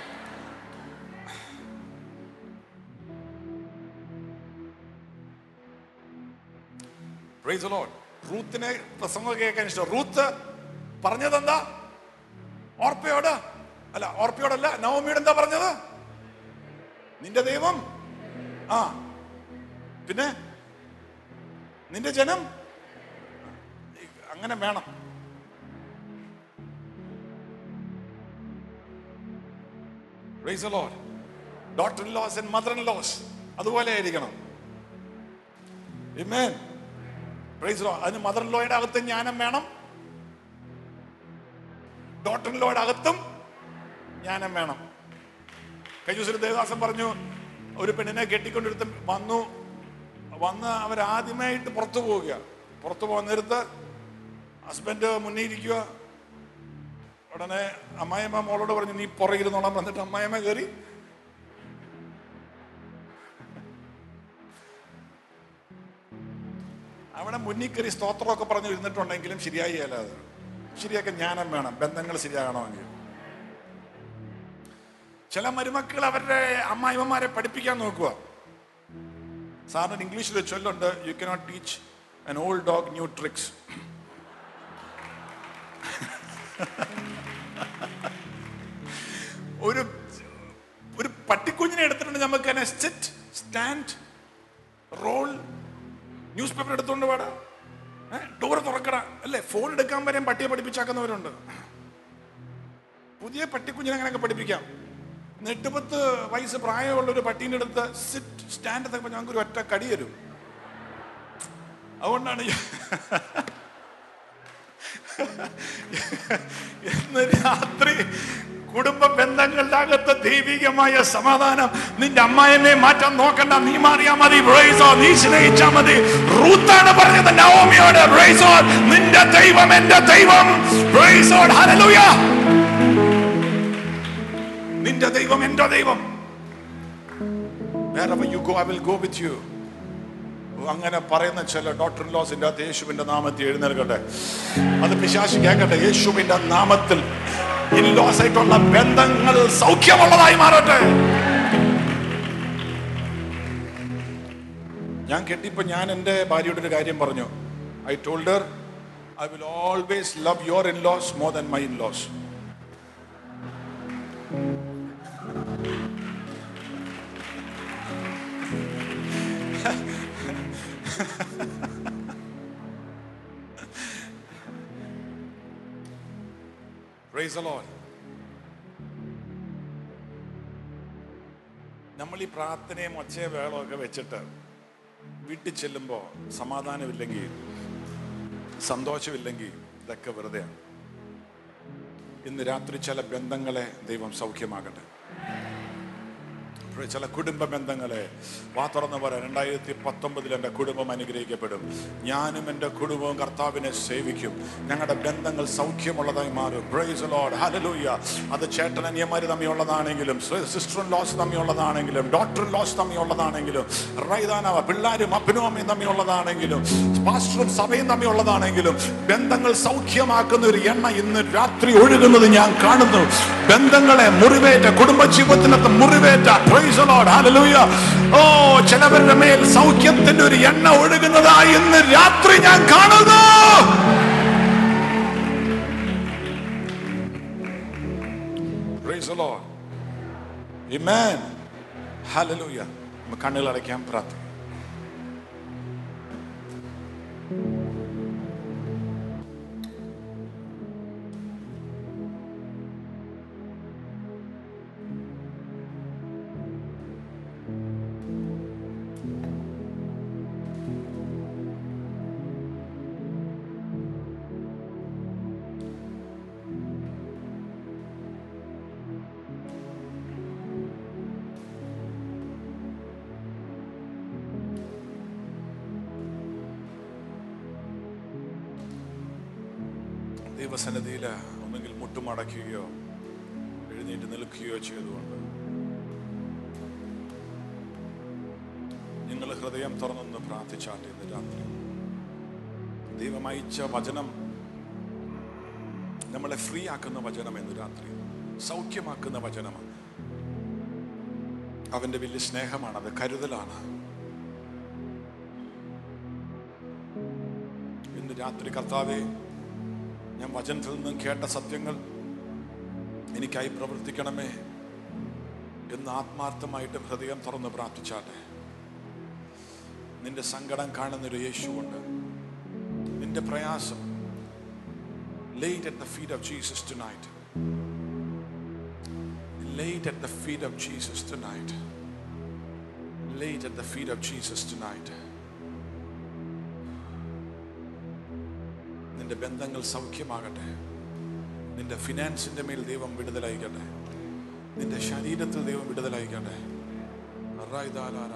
പ്രൈസ് the Lord. റൂത്തിനെ പ്രസംഗം കേൾക്കാൻ ഇഷ്ടം റൂത്ത് പറഞ്ഞതെന്താ ഓർപ്പയോട് അല്ല ഓർപ്പയോടല്ല നവമിയോട് എന്താ പറഞ്ഞത് നിന്റെ ദൈവം ആ പിന്നെ നിന്റെ ജനം അങ്ങനെ വേണം Praise the Lord. Daughter in laws and mother in laws അതുപോലെ ആയിരിക്കണം Amen. Praise the Lord. അതിന് മദർ ഇൻ ലോയുടെ അകത്തും ജ്ഞാനം വേണം ഡോട്ടർ ഇൻ ലോയുടെ അകത്തും ജ്ഞാനം വേണം കഴിഞ്ഞ ദിവസം ഒരു ദേവദാസൻ പറഞ്ഞു ഒരു പെണ്ണിനെ കെട്ടിക്കൊണ്ടിരുത്ത് വന്നു വന്ന് അവരാദ്യമായിട്ട് പുറത്തു പോവുക പുറത്തു പോകാൻ നേരത്ത് ഹസ്ബൻഡ് മുന്നേ ഇരിക്കുക ഉടനെ അമ്മായിയമ്മ മോളോട് പറഞ്ഞു നീ പുറകിരുന്നോളാൻ വന്നിട്ട് അമ്മായിയമ്മ കയറി അവിടെ മുന്നിൽ കയറി സ്തോത്രമൊക്കെ പറഞ്ഞു ഇരുന്നിട്ടുണ്ടെങ്കിലും ശരിയായി അത് ശരിയാക്കാൻ ജ്ഞാനം വേണം ബന്ധങ്ങൾ ശരിയാകണമെങ്കിൽ ചില മരുമക്കൾ അവരുടെ അമ്മായിമ്മമാരെ പഠിപ്പിക്കാൻ നോക്കുക സാറിന് ഇംഗ്ലീഷിൽ ഒരു ചൊല്ലുണ്ട് you cannot teach an old dog new tricks ഒരു ഒരു പട്ടിക്കുഞ്ഞിനെ എടുത്തിട്ടുണ്ട് നമുക്ക് തന്നെ sit stand roll newspaper എടുത്തുകൊണ്ട് പാടാ ഡോർ തുറക്കട അല്ലേ ഫോൺ എടുക്കാൻ വരെയും പട്ടിയെ പഠിപ്പിച്ചാക്കുന്നവരുണ്ട് പുതിയ പട്ടിക്കുഞ്ഞിനെ അങ്ങനെയൊക്കെ പഠിപ്പിക്കാം ഇന്ന് എട്ട് പത്ത് വയസ്സ് പ്രായമുള്ള ഒരു പട്ടീൻ്റെ അടുത്ത് സിറ്റ് സ്റ്റാൻഡ് എന്നൊക്കെ ഞങ്ങൾക്ക് ഒരു ഒറ്റ കടി തരും അതുകൊണ്ടാണ് ഞാൻ- ഇന്ന് രാത്രി കുടുംബ ബന്ധങ്ങളുടെ അകത്ത് ദൈവികമായ സമാധാനം നിന്റെ അമ്മായിനെ മാറ്റാൻ നോക്കണ്ട നീ മാറിയാ മതി ബ്രൈസോ നീ സ്നേഹിച്ചാ മതി റൂത്താണ് പറഞ്ഞത് നവോമിയോട് ബ്രൈസോ നിന്റെ ദൈവം എന്റെ ദൈവം ബ്രൈസോ ഹല്ലേലൂയ നിന്റെ ദൈവം എന്റെ ദൈവം wherever you go i will go with you അങ്ങനെ പറയുന്ന ചില ഡോക്ടർ ലോസിന്റെ അകത്ത് യേശുവിന്റെ നാമത്തിൽ എഴുന്നേൽക്കട്ടെ അത് പിശാശി കേൾക്കട്ടെ യേശുവിന്റെ നാമത്തിൽ ഇൻലോസ് ആയിട്ടുള്ള ബന്ധങ്ങൾ സൗഖ്യമുള്ളതായി മാറട്ടെ ഞാൻ കെട്ടിപ്പോ ഞാൻ എൻ്റെ ഭാര്യയുടെ ഒരു കാര്യം പറഞ്ഞു I told her I will always love your in laws more than my in laws Praise the Lord. നമ്മൾ ഈ പ്രാർത്ഥനയും ഒച്ചയും വേളമൊക്കെ വെച്ചിട്ട് വീട്ടിൽ ചെല്ലുമ്പോൾ സമാധാനമില്ലെങ്കിൽ സന്തോഷമില്ലെങ്കിൽ ഇതൊക്കെ വെറുതെയാണ് ഇന്ന് രാത്രി ചില ബന്ധങ്ങളെ ദൈവം സൗഖ്യമാകട്ടെ ചില കുടുംബ ബന്ധങ്ങളെ വാ തുറന്ന് പറയാം രണ്ടായിരത്തി പത്തൊമ്പതിൽ എൻ്റെ കുടുംബം അനുഗ്രഹിക്കപ്പെടും ഞാനും എൻ്റെ കുടുംബവും കർത്താവിനെ സേവിക്കും ഞങ്ങളുടെ ബന്ധങ്ങൾ സൗഖ്യമുള്ളതായി മാറും പ്രൈസ് ലോഡ് ഹലലൂയ അത് ചേട്ടൻ അനിയന്മാർ തമ്മിലുള്ളതാണെങ്കിലും സിസ്റ്റർ ലോസ് തമ്മിലുള്ളതാണെങ്കിലും ഡോക്ടർ ലോസ് തമ്മിലുള്ളതാണെങ്കിലും റൈതാനവ പിള്ളേരും അപ്പനും അമ്മയും തമ്മിലുള്ളതാണെങ്കിലും പാസ്റ്ററും സഭയും തമ്മിലുള്ളതാണെങ്കിലും ബന്ധങ്ങൾ സൗഖ്യമാക്കുന്ന ഒരു എണ്ണ ഇന്ന് രാത്രി ഒഴുകുന്നത് ഞാൻ കാണുന്നു ബന്ധങ്ങളെ മുറിവേറ്റ കുടുംബജീവിതത്തിനകത്ത് മുറിവേറ്റ Praise the Lord. Hallelujah. ഓ ചിലവരുടെ മേൽ സൗഖ്യത്തിന്റെ ഒരു എണ്ണ ഒഴുകുന്നതായി ഇന്ന് രാത്രി ഞാൻ കാണുന്നു Praise the Lord. Amen. Hallelujah. നമുക്ക് കണ്ണുകൾ അടയ്ക്കാൻ പ്രാർത്ഥിക്കാം ദൈവസന്നിധിയിൽ ഒന്നെങ്കിൽ മുട്ടുമടക്കുകയോ എഴുന്നേറ്റ് നിൽക്കുകയോ ചെയ്തുകൊണ്ട് നിങ്ങൾ ഹൃദയം തുറന്നൊന്ന് പ്രാർത്ഥിച്ചാട്ടെ ഇന്ന് രാത്രി ദൈവം അയച്ച വചനം നമ്മളെ ഫ്രീ ആക്കുന്ന വചനം ഇന്ന് രാത്രി സൗഖ്യമാക്കുന്ന വചനമാണ് അവന്റെ വലിയ സ്നേഹമാണ് അത് കരുതലാണ് ഇന്ന് രാത്രി കർത്താവെ ഞാൻ വചനത്തിൽ നിന്നും കേട്ട സത്യങ്ങൾ എനിക്കായി പ്രവർത്തിക്കണമേ എന്ന് ആത്മാർത്ഥമായിട്ട് ഹൃദയം തുറന്ന് പ്രാർത്ഥിച്ചാട്ടെ നിന്റെ സങ്കടം കാണുന്നൊരു യേശുവുണ്ട് നിന്റെ പ്രയാസം laid at the feet of Jesus tonight. Laid at the feet of Jesus tonight. Laid at the feet of Jesus tonight. നിന്റെ ബന്ധങ്ങൾ സൗഖ്യമാകട്ടെ നിന്റെ ഫിനാൻസിന്റെ മേൽ ദൈവം വിടുതലയക്കട്ടെ നിന്റെ ശരീരത്തിൽ ദൈവം വിടുതലയക്കട്ടെ റൈദാലാര,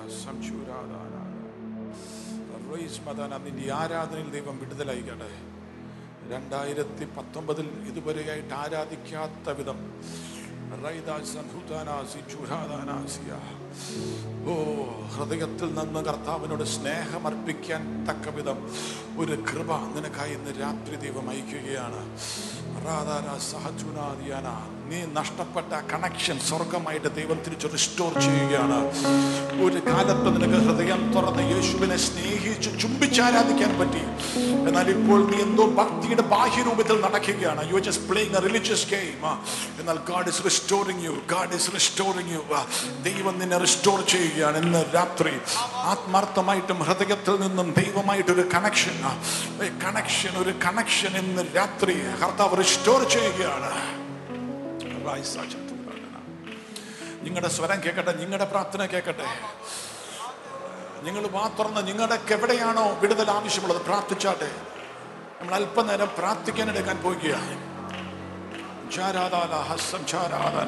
സംശൂരാധാരാര, റോയിസ് മദാന, നിന്റെ ആരാധനയിൽ ദൈവം വിടുതലയക്കട്ടെ രണ്ടായിരത്തി പത്തൊമ്പതിൽ ഇതുവരെയായിട്ട് ആരാധിക്കാത്ത വിധം റൈദാസൻ ഹുദാനാസി ചുഹാദാനാസിയ. ഓ ഹൃദയത്തിൽ നിന്ന് കർത്താവിനോട് സ്നേഹമർപ്പിക്കാൻ തക്ക വിധം ഒരു കൃപ നിനക്കായി ഇന്ന് രാത്രി ദൈവം അയക്കുകയാണ് റാദാന സഹജുനാദിയാന. നീ നഷ്ടപ്പെട്ട കണക്ഷൻ സ്വർഗമായിട്ട് ദൈവം തിരിച്ച് റിസ്റ്റോർ ചെയ്യുകയാണ് ഒരു കാലത്ത് നിനക്ക് ഹൃദയം തുറന്ന് യേശുവിനെ സ്നേഹിച്ച് ചുംബിച്ചാരാധിക്കാൻ പറ്റി എന്നാൽ ഇപ്പോൾ നീ എന്തോ ഭക്തിയുടെ ബാഹ്യരൂപത്തിൽ നടക്കുകയാണ് you just playing a religious game എന്നാൽ God is restoring you God is restoring you ദൈവം നിന്നെ റിസ്റ്റോർ ചെയ്യുകയാണ് ഇന്ന് രാത്രി ആത്മാർത്ഥമായിട്ടും ഹൃദയത്തിൽ നിന്നും ദൈവമായിട്ട് ഒരു കണക്ഷൻ കണക്ഷൻ ഒരു കണക്ഷൻ ഇന്ന് രാത്രി കർത്താവ് റിസ്റ്റോർ ചെയ്യുകയാണ് നിങ്ങളുടെ സ്വരം കേൾക്കട്ടെ നിങ്ങളുടെ പ്രാർത്ഥന കേൾക്കട്ടെ നിങ്ങൾ വാ തുറന്ന് നിങ്ങളുടെ എവിടെയാണോ വിടുതൽ ആവശ്യമുള്ളത് പ്രാർത്ഥിച്ചാട്ടെ നമ്മൾ അല്പനേരം പ്രാർത്ഥിക്കാൻ എടുക്കാൻ പോവുകയാണ് ജാരാധാന ഹസ്സം ജാരാധന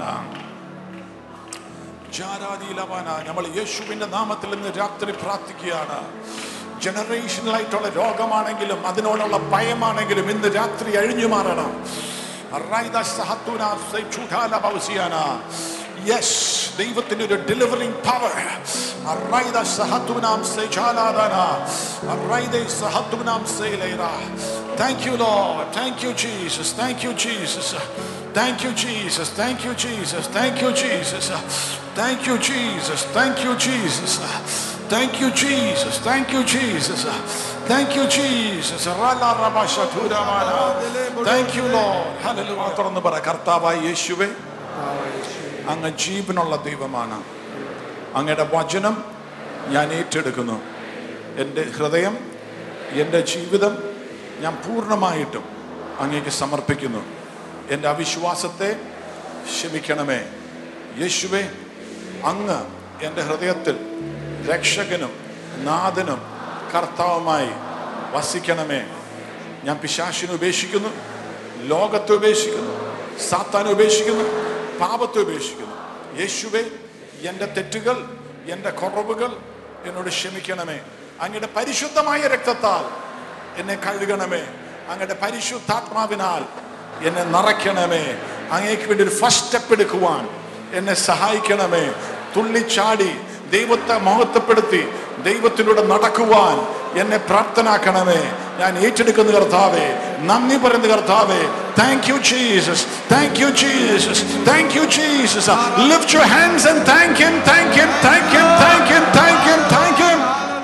ജാരാധീലവാന നമ്മൾ യേശുവിന്റെ നാമത്തിൽ ഇന്ന് രാത്രി പ്രാർത്ഥിക്കുകയാണ് ജനറേഷനിലായിട്ടുള്ള രോഗമാണെങ്കിലും അതിനോടുള്ള ഭയമാണെങ്കിലും ഇന്ന് രാത്രി അഴിഞ്ഞു മാറണം റൈദ സഹത്തുന സൈചുധാല ബൗസിയാന. Yes, ദൈവത്തിന്റെ ഒരു ഡെലിവറിംഗ് പവർ റൈദ സഹത്തുനാം സൈചാലാദന. റൈദ സഹത്തുനാം സൈലൈറ. Thank you, Lord. Thank you, Jesus. Thank you, Jesus. Thank you, Jesus. Thank you, Jesus. Thank you, Jesus. Thank you, Jesus. Thank you, Jesus. Thank you, Jesus. Thank you, Jesus. Thank you, Jesus. Rala rabashaturabana. Thank you, Lord. Hallelujah. തുറന്ന് പറ കർത്താവായ യേശുവേ അങ്ങ് ജീവനുള്ള ദൈവമാണ് അങ്ങയുടെ വചനം ഞാൻ ഏറ്റെടുക്കുന്നു എൻ്റെ ഹൃദയം എൻ്റെ ജീവിതം ഞാൻ പൂർണ്ണമായിട്ടും അങ്ങേക്ക് സമർപ്പിക്കുന്നു എൻ്റെ അവിശ്വാസത്തെ ക്ഷമിക്കണമേ യേശുവേ അങ്ങ് എൻ്റെ ഹൃദയത്തിൽ രക്ഷകനും നാഥനും കർത്താവുമായി വസിക്കണമേ ഞാൻ പിശാശിനെ ഉപേക്ഷിക്കുന്നു ലോകത്തെ ഉപേക്ഷിക്കുന്നു സാത്താനെ ഉപേക്ഷിക്കുന്നു പാപത്തെ ഉപേക്ഷിക്കുന്നു യേശുവേ എൻ്റെ തെറ്റുകൾ എൻ്റെ കുറവുകൾ എന്നോട് ക്ഷമിക്കണമേ അങ്ങയുടെ പരിശുദ്ധമായ രക്തത്താൽ എന്നെ കഴുകണമേ അങ്ങയുടെ പരിശുദ്ധാത്മാവിനാൽ എന്നെ നിറയ്ക്കണമേ അങ്ങേക്ക് വേണ്ടി ഒരു ഫസ്റ്റ് സ്റ്റെപ്പ് എടുക്കുവാൻ എന്നെ സഹായിക്കണമേ തുള്ളിച്ചാടി ദൈവത്തെ മഹത്വപ്പെടുത്തി ദൈവത്തിലൂടെ നടക്കുവാൻ എന്നെ പ്രാപ്തനാക്കണമേ ഞാൻ ഏറ്റെടുക്കുന്ന കർത്താവേ നന്ദി പറയുന്ന കർത്താവേ thank you Jesus thank you Jesus thank you Jesus lift your hands and thank him thank him thank him thank him thank him thank him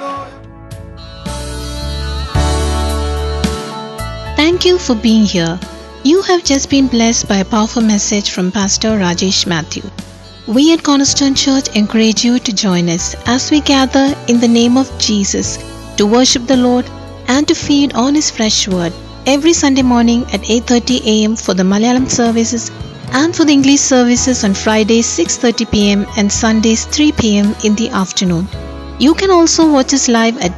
Thank you for being here. You have just been blessed by a powerful message from Pastor Rajesh Matthew. We at Cornerstone Church encourage you to join us as we gather in the name of Jesus to worship the Lord and to feed on his fresh word every Sunday morning at 8:30 a.m. for the Malayalam services and for the English services on Fridays 6:30 p.m. and Sundays 3 p.m. in the afternoon. You can also watch us live at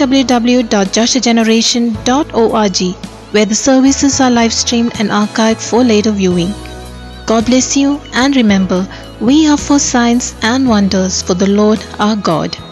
www.joshageneration.org where the services are live streamed and archived for later viewing. God bless you and remember, we are for signs and wonders for the Lord our God.